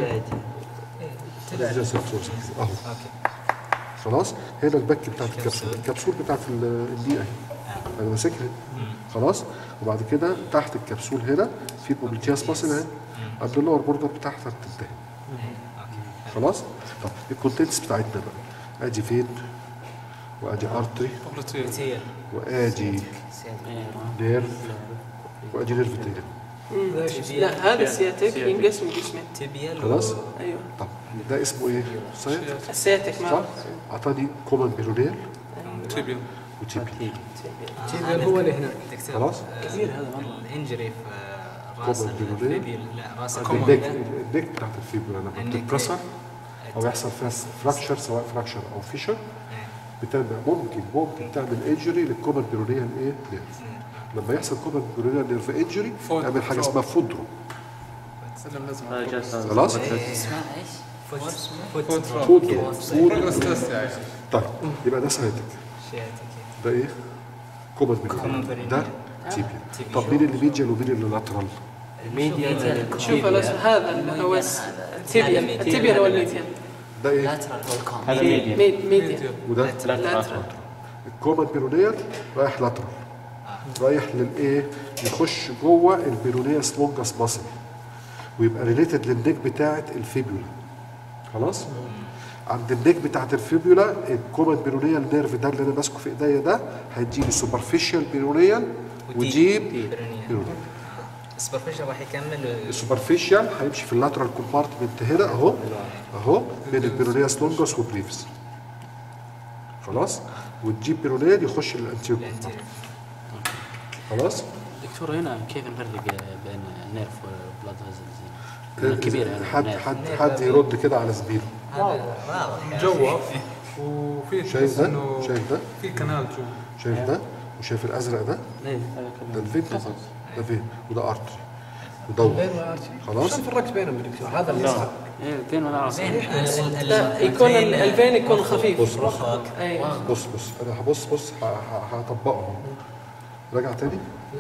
Speaker 2: بوبليتيال سيرفيس أوف فيمر. اهو خلاص هنا البك بتاعت الكبسول الكبسول بتاعت ال- الدقيقه اهي انا ماسكها خلاص وبعد كده تحت الكبسول هنا في بوبليتياس ماسل اهي عند اللور بوردر بتاعتها بتنتهي خلاص طب الكونتنتس بتاعتنا بقى ادي فين وادي ارتري
Speaker 5: كتير
Speaker 2: وادي نيرف وادي نيرف تاني
Speaker 1: لا هذا السياتيك ينقسم قسمين
Speaker 5: تبيال
Speaker 2: خلاص
Speaker 1: ايوه
Speaker 2: طب ده اسمه ايه؟ صحيح؟
Speaker 1: السياتيك
Speaker 2: صح؟
Speaker 1: ما
Speaker 2: اعطاني كومن بيرونير
Speaker 7: تيبيا
Speaker 2: وتيبي
Speaker 6: تيبيا هو اللي هناك
Speaker 5: دكتور
Speaker 2: خلاص؟
Speaker 5: كثير هذا والله الانجري في آه، راس
Speaker 2: كومن بيرونير.
Speaker 5: الفيبيل لا راس
Speaker 2: النك
Speaker 5: الفيبيل
Speaker 2: النك بتاعت الفيبولا لما
Speaker 5: النك
Speaker 2: بتتكسر او يحصل فيها فراكشر سواء فراكشر او فيشر بتعمل ممكن ممكن تعمل انجري للكومن بيرونيال ايه نيرف لما يحصل كومن بيرونيال نيرف انجري
Speaker 7: فود.
Speaker 2: تعمل حاجه اسمها فودرو
Speaker 7: سلم لازم
Speaker 4: هذا جالس
Speaker 2: خلاص
Speaker 9: اسمها ايش؟
Speaker 5: فوت
Speaker 7: فود
Speaker 2: فودرو
Speaker 7: بروجرس
Speaker 2: فودرو
Speaker 7: تيست يعني
Speaker 2: طيب يبقى ده سايتك ده ايه؟ كومن بيرونيال
Speaker 5: بيرونيال.
Speaker 2: ده تيبيا طب مين اللي ميديال ومين اللي لاترال؟
Speaker 1: شوف الاسم هذا اللي هو الس- التيبيا التيبيا هو الليثيوم
Speaker 2: ده ايه؟
Speaker 9: لاترال هو الكوم
Speaker 4: هذا ميديا
Speaker 1: ميد ميديا
Speaker 2: وده
Speaker 1: لاترال
Speaker 2: الكومن بيرونيال رايح لاترال رايح للايه يخش جوه البيرونياس لونجاس ماسل ويبقى ريليتد للنيك بتاعه الفيبولا خلاص عند النيك بتاعه الفيبولا الكومن بيرونيال نيرف ده اللي انا ماسكه في ايديا ده هيديني سوبرفيشال بيرونيال وديب بيرونيال
Speaker 5: السوبرفيشال راح يكمل
Speaker 2: السوبرفيشال هيمشي في اللاترال كومبارتمنت هنا اهو اهو بين البيرونياس لونجاس والبريفس خلاص والجيب بيرونيال يخش للانتيريور خلاص
Speaker 10: دكتور هنا كيف نفرق بين النيرف والبلاد فيزلز كبير يعني
Speaker 2: حد
Speaker 10: النيرف.
Speaker 2: حد حد يرد كده على زميله
Speaker 5: هذا واضح يعني.
Speaker 7: جوف وفي
Speaker 2: شايف
Speaker 7: تحس
Speaker 2: ده
Speaker 7: انه
Speaker 2: شايف ده
Speaker 7: في كنال جوا
Speaker 2: شايف ده وشايف الازرق ده ده الفين ده فين وده ارتري ودور خلاص
Speaker 6: شوف فرقت بينهم يا دكتور هذا اللي صار
Speaker 10: ايه فين ولا اعرف
Speaker 5: زين ال- ال-
Speaker 1: لا يكون ال- الفين يكون خفيف
Speaker 2: بص بص
Speaker 1: ايوه
Speaker 2: بص بص انا هبص بص ه- ه- هطبقه راجع تاني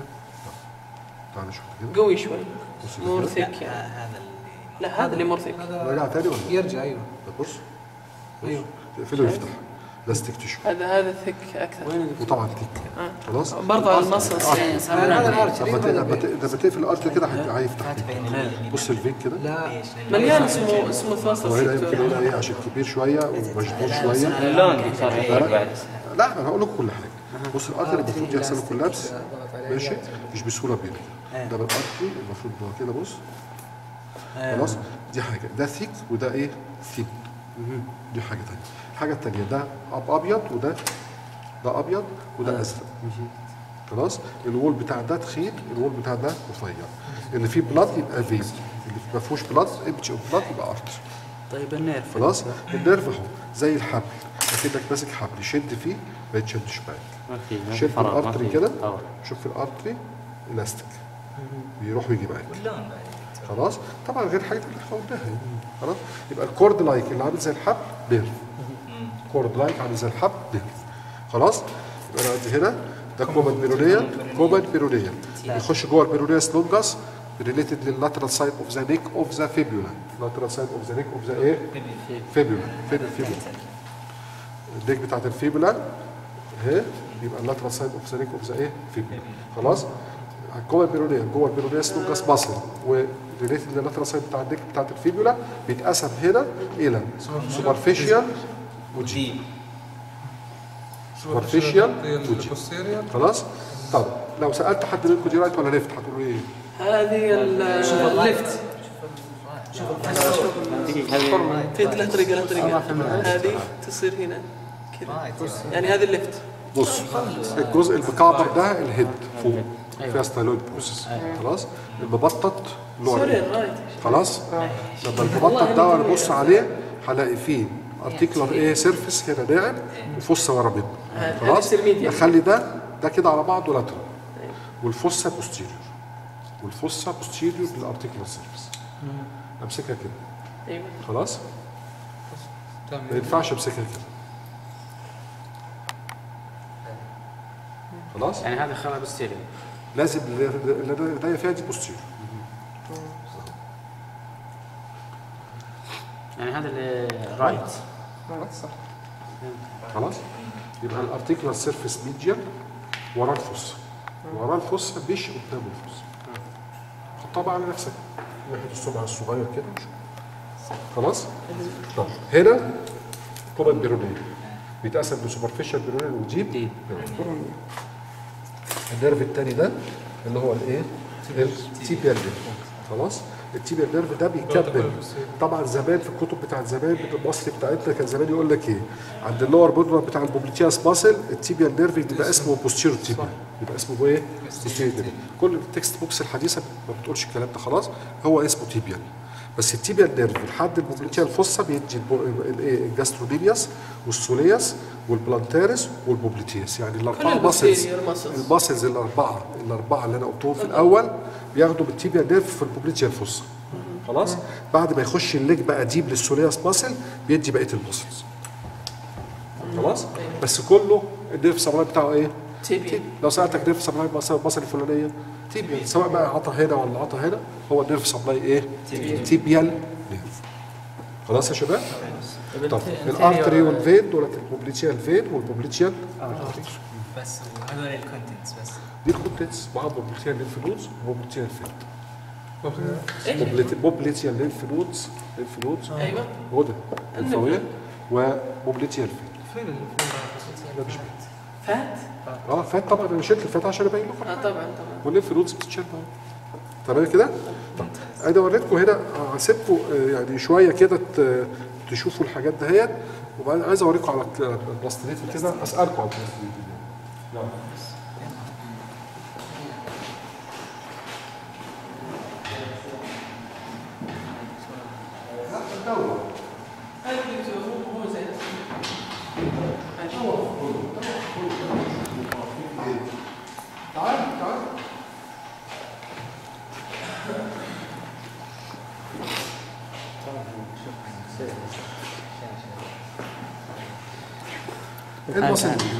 Speaker 2: تعال نشوف كده
Speaker 1: قوي شوي
Speaker 2: بص
Speaker 1: مور
Speaker 2: كده.
Speaker 1: ثيك يعني
Speaker 5: هذا اللي
Speaker 1: لا هذا اللي مور ثيك
Speaker 2: راجع تاني ولا لا؟
Speaker 6: يرجع ايوه
Speaker 2: بص
Speaker 6: ايوه
Speaker 2: تقفله يفتح لاستيك تيشو
Speaker 1: هذا هذا ثيك اكثر
Speaker 2: وطبعا تيك خلاص
Speaker 1: برضه على المصص يعني
Speaker 6: هذا الارش
Speaker 2: لما ت- لما ت- لما تقفل الارتري كده هي- هيفتح
Speaker 5: بين ال-
Speaker 2: بص الفين كده
Speaker 6: لا
Speaker 1: مليان اسمه اسمه
Speaker 2: هو هنا يمكن
Speaker 1: ثواسط
Speaker 2: هنا ايه عشان كبير شويه ومشدود شويه
Speaker 4: اللون صار يغير بعد
Speaker 2: لا انا هقول لكم كل حاجه بص الارتري المفروض يحصل له كولابس ماشي مش بسهوله بينا ده بالارتري المفروض إن هو كده بص خلاص دي حاجه ده ثيك وده ايه ثيك دي حاجه ثانيه الحاجه الثانيه ده أب- ابيض وده ده ابيض وده ازرق خلاص الوول بتاع ده تخين الوول بتاع ده رفيع اللي فيه بلاد يبقى فين اللي ما فيهوش بلاد امتي اوف بلاد يبقى ارتري
Speaker 10: طيب النيرف
Speaker 2: خلاص النيرف اهو زي الحبل اكنك ماسك حبل شد فيه ما يتشدش معاك
Speaker 10: ما في ما في
Speaker 2: شد
Speaker 10: فراغ ما
Speaker 2: الارتري
Speaker 10: في
Speaker 2: كده
Speaker 10: باور.
Speaker 2: شوف الارتري الاستيك بيروح ويجي معاك
Speaker 5: واللون بعد
Speaker 2: خلاص طبعا غير الحاجات اللي احنا قلناها يعني. خلاص يبقى الكورد لايك اللي عامل زي الحبل نيرف كورد لايك عامل زي الحبل نيرف خلاص يبقى انا عندي هنا ده كومن بيرونيال كومن بيرونيال يخش جوه البيرونياس لونجاس ريليتد لللاترال سايد اوف ذا نيك اوف ذا فيبولا لاترال سايد اوف ذا نيك اوف ذا ايه فيبولا فين الفيبولا النيك بتاعت الفيبولا اهي يبقى اللاترال سايد اوف ذا نيك اوف ذا ايه فيبولا خلاص جوه البيرونيال جوه البيرونياس لونجاس ماسل وريليتد لللاترال سايد بتاع النيك بتاعت الفيبولا بيتقسم هنا الى سوبرفيشال
Speaker 5: ودي
Speaker 2: سوبرفيشال ودي
Speaker 7: البوستيريال
Speaker 2: خلاص طب لو سالت حد منكم دي رايت ولا ليفت هتقولوا ايه
Speaker 1: هذه ال- الليفت
Speaker 4: دقيقة هذه
Speaker 1: في له طريقه له طريقه هذه تصير هنا كذا يعني هذا الليفت
Speaker 2: بص الجزء المكعبر ده الهيد فوق فيها ستايلويد بروسيس خلاص المبطط لور
Speaker 1: سوري الرايت
Speaker 2: خلاص لما المبطط ده انا ابص عليه هلاقي فيه ارتيكولار ايه سيرفيس هنا ناعم وفصه ورا منه خلاص
Speaker 1: نفس الميديا.
Speaker 2: اخلي ده ده كده على بعضه لاترال والفصه بوستيريور والفصه بوستيريور للارتيكولار سيرفيس امسكها كده
Speaker 1: ايوه
Speaker 2: خلاص ما ينفعش امسكها كده خلاص
Speaker 10: يعني هذا خلى بالستيريو
Speaker 2: لازم اللي اللي انا ايديا فيها دي بوستيريور
Speaker 10: يعني هذا اللي رايت
Speaker 7: صح
Speaker 2: خلاص يبقى الارتيكولار سيرفيس ميديال وراه الفص وراه الفص مش قدام الفص حطها بقى على نفسك ناحيه الصبع الصغير كده خلاص طب هنا طرق بيرونيه بيتقسم لسوبرفيشال بيرونيه وديب
Speaker 10: ديب.
Speaker 2: النيرف الثاني ده اللي هو الايه؟ التيبيال نيرف خلاص التيبيال نيرف ده بيكمل طبعا زمان في الكتب بتاعت زمان المصري بتاعتنا كان زمان يقول لك ايه عند اللور بودرا بتاع البوبليتياس ماسل التيبيال نيرف يبقى اسمه بوستيرو تيبيال يبقى اسمه ايه؟ بوستيرو تيبيال كل التكست بوكس الحديثه ما بتقولش الكلام ده خلاص هو اسمه تيبيال بس التيبيال نيرف لحد البوبليتيا الفصة بيدي البو- الايه الجاسترودينياس والسولياس والبلانتاريس والبوبليتياس يعني الاربعه
Speaker 1: كل
Speaker 2: ماسلز
Speaker 1: الposterior muscles.
Speaker 2: الماسلز الاربعه الاربعه اللي انا قلتهم في الاول بياخدوا بالتيبيال نيرف في البوبليتيا الفصة خلاص بعد ما يخش الليج بقى ديب للسولياس ماسل بيدي بقيه الماسلز خلاص بس كله النيرف سبلاي بتاعه ايه؟
Speaker 1: تيبيال
Speaker 2: لو سالتك نيرف سبلاي المصل الفلانيه تيبيال سواء بقى عطى هنا ولا عطى هنا هو النيرف سبلاي ايه؟ تيبيال نيرف خلاص يا شباب؟ طب الارتري والفين دولت البوبليتيال فين والبوبليتيال
Speaker 5: بس هذول الكونتنتس بس
Speaker 2: دي الكونتنتس مع بوبليتيال لينف نودز وبوبليتيال فين بوبليتيال لينف نودز لينف نودز
Speaker 1: ايوه
Speaker 2: غدد ليمفاويه وبوبليتيال فين
Speaker 6: فين
Speaker 2: ده مش بيت.
Speaker 1: فات
Speaker 2: اه فات طبعا انا شلت الفات عشان ابين لكم
Speaker 1: اه طبعا طبعا
Speaker 2: والليمف نودز بتتشال معاهم. تمام كده؟ طب انا وريتكم هنا هسيبكم آه، يعني شويه كده ت- تشوفوا الحاجات دهيت وبعدين عايز اوريكم على الك- البلاستيليت كده اسالكم على البلاستيليت يلا. تعال تعال ايه المصل دي؟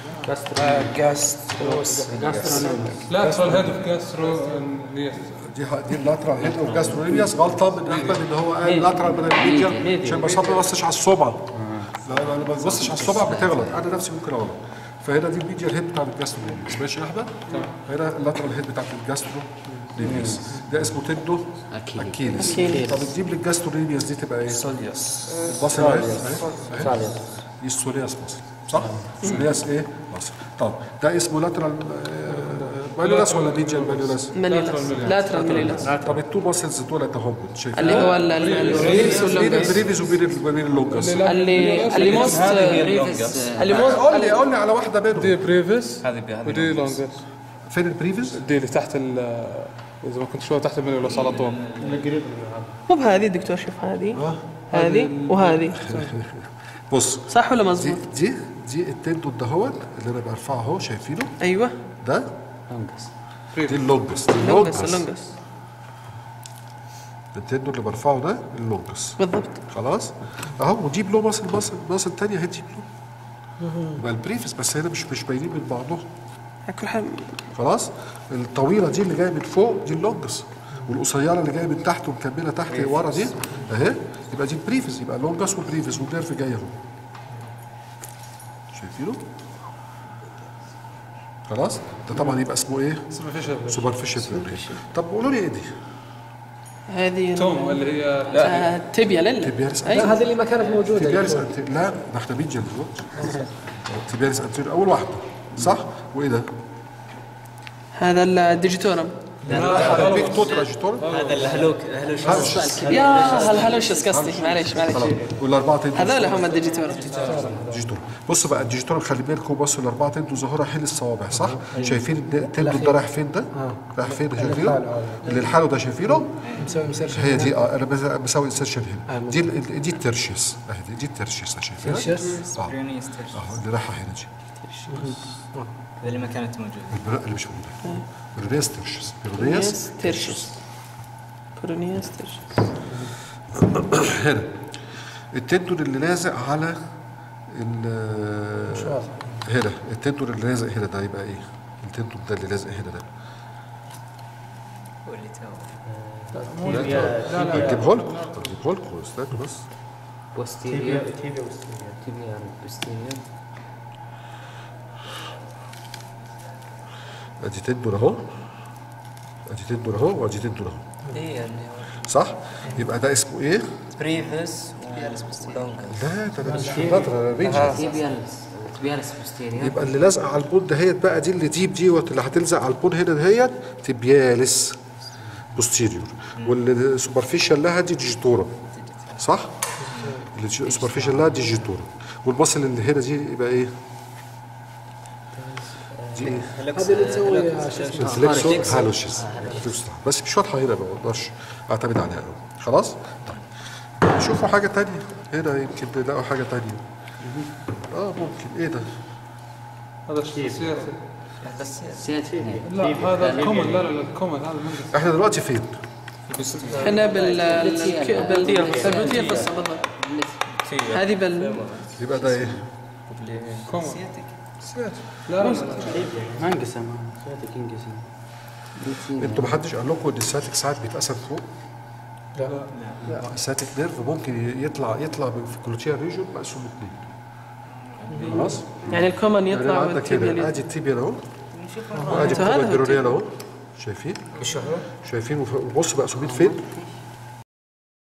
Speaker 7: لاترال هيد اوف جاسترو
Speaker 2: دي دي اللاترال هيد اوف جاسترولينياس غلطه من احمد ان هو قال لاترال بدل الميديا عشان بس ما بصش على الصبع لا ما بصش على الصبع بتغلط انا نفسي ممكن اغلط فهنا دي الميديا الهيد بتاع الجاسترولينياس ماشي يا احمد؟ هنا اللاترال هيد بتاعت الجاسترولينياس ده اسمه تندو
Speaker 10: أكيد.
Speaker 2: اكيلس
Speaker 1: أكيلس.
Speaker 2: طب تجيب لي الجاسترولينياس دي تبقى ايه؟ سولياس البصل اهي أهي. دي السولياس مصر صح؟ سولياس ايه؟ مصر طب ده اسمه لاترال ماليولاس ولا ميديال ماليولاس؟
Speaker 1: مليلس لاترال مليلس
Speaker 2: طب التو ماسلز دول اهم شايفين
Speaker 1: اللي هو ال- ال- الريفس
Speaker 2: بين
Speaker 1: واللونجس
Speaker 2: البريفيز وبين ال- وبين اللونجس
Speaker 1: اللي اللي موست اللي موست
Speaker 2: قول لي قول لي على واحده
Speaker 7: دي
Speaker 2: بينهم
Speaker 7: بريفيس
Speaker 5: هذه هذه
Speaker 7: ودي لونجس
Speaker 2: فين البريفيز؟
Speaker 7: دي اللي تحت ال اذا ما كنت شويه تحت المنيولاس على طول
Speaker 1: مو بهذه دكتور شوف هذه هذه وهذه
Speaker 2: بص
Speaker 1: صح ولا
Speaker 2: دي
Speaker 1: مزبوط؟
Speaker 2: دي دي التندون دهوت اللي انا برفعه اهو شايفينه
Speaker 1: ايوه
Speaker 2: ده
Speaker 10: لونجس
Speaker 2: دي اللونجس دي
Speaker 1: اللونجس
Speaker 2: اللونجس
Speaker 1: اللونجس
Speaker 2: التندون اللي برفعه ده اللونجس
Speaker 1: بالضبط
Speaker 2: خلاص اهو وجيب له مصل مصل مصل تانية هتجيب له يبقى البريفس بس هنا مش مش باينين من بعضهم
Speaker 1: على كل حال
Speaker 2: خلاص الطويله دي اللي جايه من فوق دي اللونجس والقصيره اللي جايه من تحت ومكمله تحت ورا دي اهي يبقى دي البريفس يبقى لونجس وبريفس والنيرف جاي اهو شايفينه؟ خلاص ده طبعا يبقى اسمه ايه؟ سوبرفيشال طب قولوا لي ايه دي؟
Speaker 1: هذه
Speaker 7: توم اللي هي
Speaker 1: آه، تبيا للا
Speaker 2: تبيارس
Speaker 1: أيوة.
Speaker 6: لا هذه اللي ما كانت موجوده
Speaker 2: تبيارس انتير لا ده احنا بيجن دلوقتي تبيارس انتير اول واحده صح؟ وايه ده؟
Speaker 1: هذا الديجيتورم
Speaker 2: بيك توت راجيتور
Speaker 5: هذا الهلوك الهلوش
Speaker 1: يا هالهلوشس قصدي معليش معليش
Speaker 2: والاربعه تندو
Speaker 1: هذول هم الديجيتورم
Speaker 2: ديجيتور بص بقى الديجيتور خلي بالكم بصوا الاربعه تندو ظاهره حل الصوابع صح؟ شايفين التندو ده رايح فين ده؟ رايح فين شايفينه؟ اللي لحاله ده شايفينه؟
Speaker 6: مسوي مسيرش
Speaker 2: هي دي اه انا بس- بسوي انسرشن هنا دي ال- دي الترشيس اهي دي دي الترشيس شايفينها؟
Speaker 6: ترشيس؟
Speaker 2: اه
Speaker 5: بريونيس تيرش.
Speaker 2: اه اللي رايحه هنا دي
Speaker 5: هذا اللي ما كانت موجوده
Speaker 2: البراء اللي مش موجوده بيرونياس ترشيس بيرونياس
Speaker 1: كورونياس تيرشس كورونياس تيرشس
Speaker 2: هنا التندون اللي لازق على ال هنا التندون اللي لازق هنا ده يبقى ايه؟ التندون ده اللي لازق هنا ده
Speaker 5: واللي تو
Speaker 2: هتجيبه لكم هتجيبه لكم استنوا بس
Speaker 10: بوستيريور تيبيا بوستيريور
Speaker 2: ادي تندون اهو ادي تندون اهو وادي تندون اهو
Speaker 1: ايه اللي
Speaker 2: صح يبقى ده اسمه ايه
Speaker 1: بريفس ولونجر
Speaker 2: لا ده انا مش في اللاترال ريجن
Speaker 10: تيبيالس تيبيالس بوستيريور
Speaker 2: يبقى اللي لازقه على البون دهيت بقى دي اللي ديب دي اللي هتلزق على البون هنا دهيت تبيالس بوستيريور واللي سوبرفيشال لها دي ديجيتورا صح؟ اللي سوبرفيشال لها ديجيتورا والمصل اللي هنا دي يبقى ايه؟ دي ايه؟
Speaker 6: هذه اللي تسوي شو اسمه
Speaker 2: الفليكسور هالوشيز بس مش واضحه هنا ما اقدرش اعتمد عليها قوي خلاص؟ طيب شوفوا حاجه تانية هنا يمكن نلاقوا حاجه تانية اه ممكن ايه ده؟
Speaker 7: هذا السياسي
Speaker 10: سيات اثنين
Speaker 7: لا هذا الكومن لا لا لا الكومن هذا المهندس
Speaker 2: احنا دلوقتي فين؟
Speaker 1: احنا بال بالبلديه البلديه في الصبر هذه بال
Speaker 2: يبقى ده ايه؟
Speaker 7: كومن
Speaker 1: لا
Speaker 10: ما انقسم سياتك انقسم
Speaker 2: انتوا ما حدش قال لكم ان الساتيك ساعات بيتقسم فوق؟ لا لا الساتيك نيرف ممكن يطلع يطلع من في الكلوتيا ريجون مقسوم اثنين خلاص؟
Speaker 1: يعني الكومن
Speaker 2: يعني
Speaker 1: يطلع
Speaker 2: عندك
Speaker 1: والتيبيال
Speaker 2: هنا ادي التيبيال اهو وادي
Speaker 1: انتوا هذا
Speaker 2: الكومن اهو شايفين؟ شايفين وف- وبص مقسومين فين؟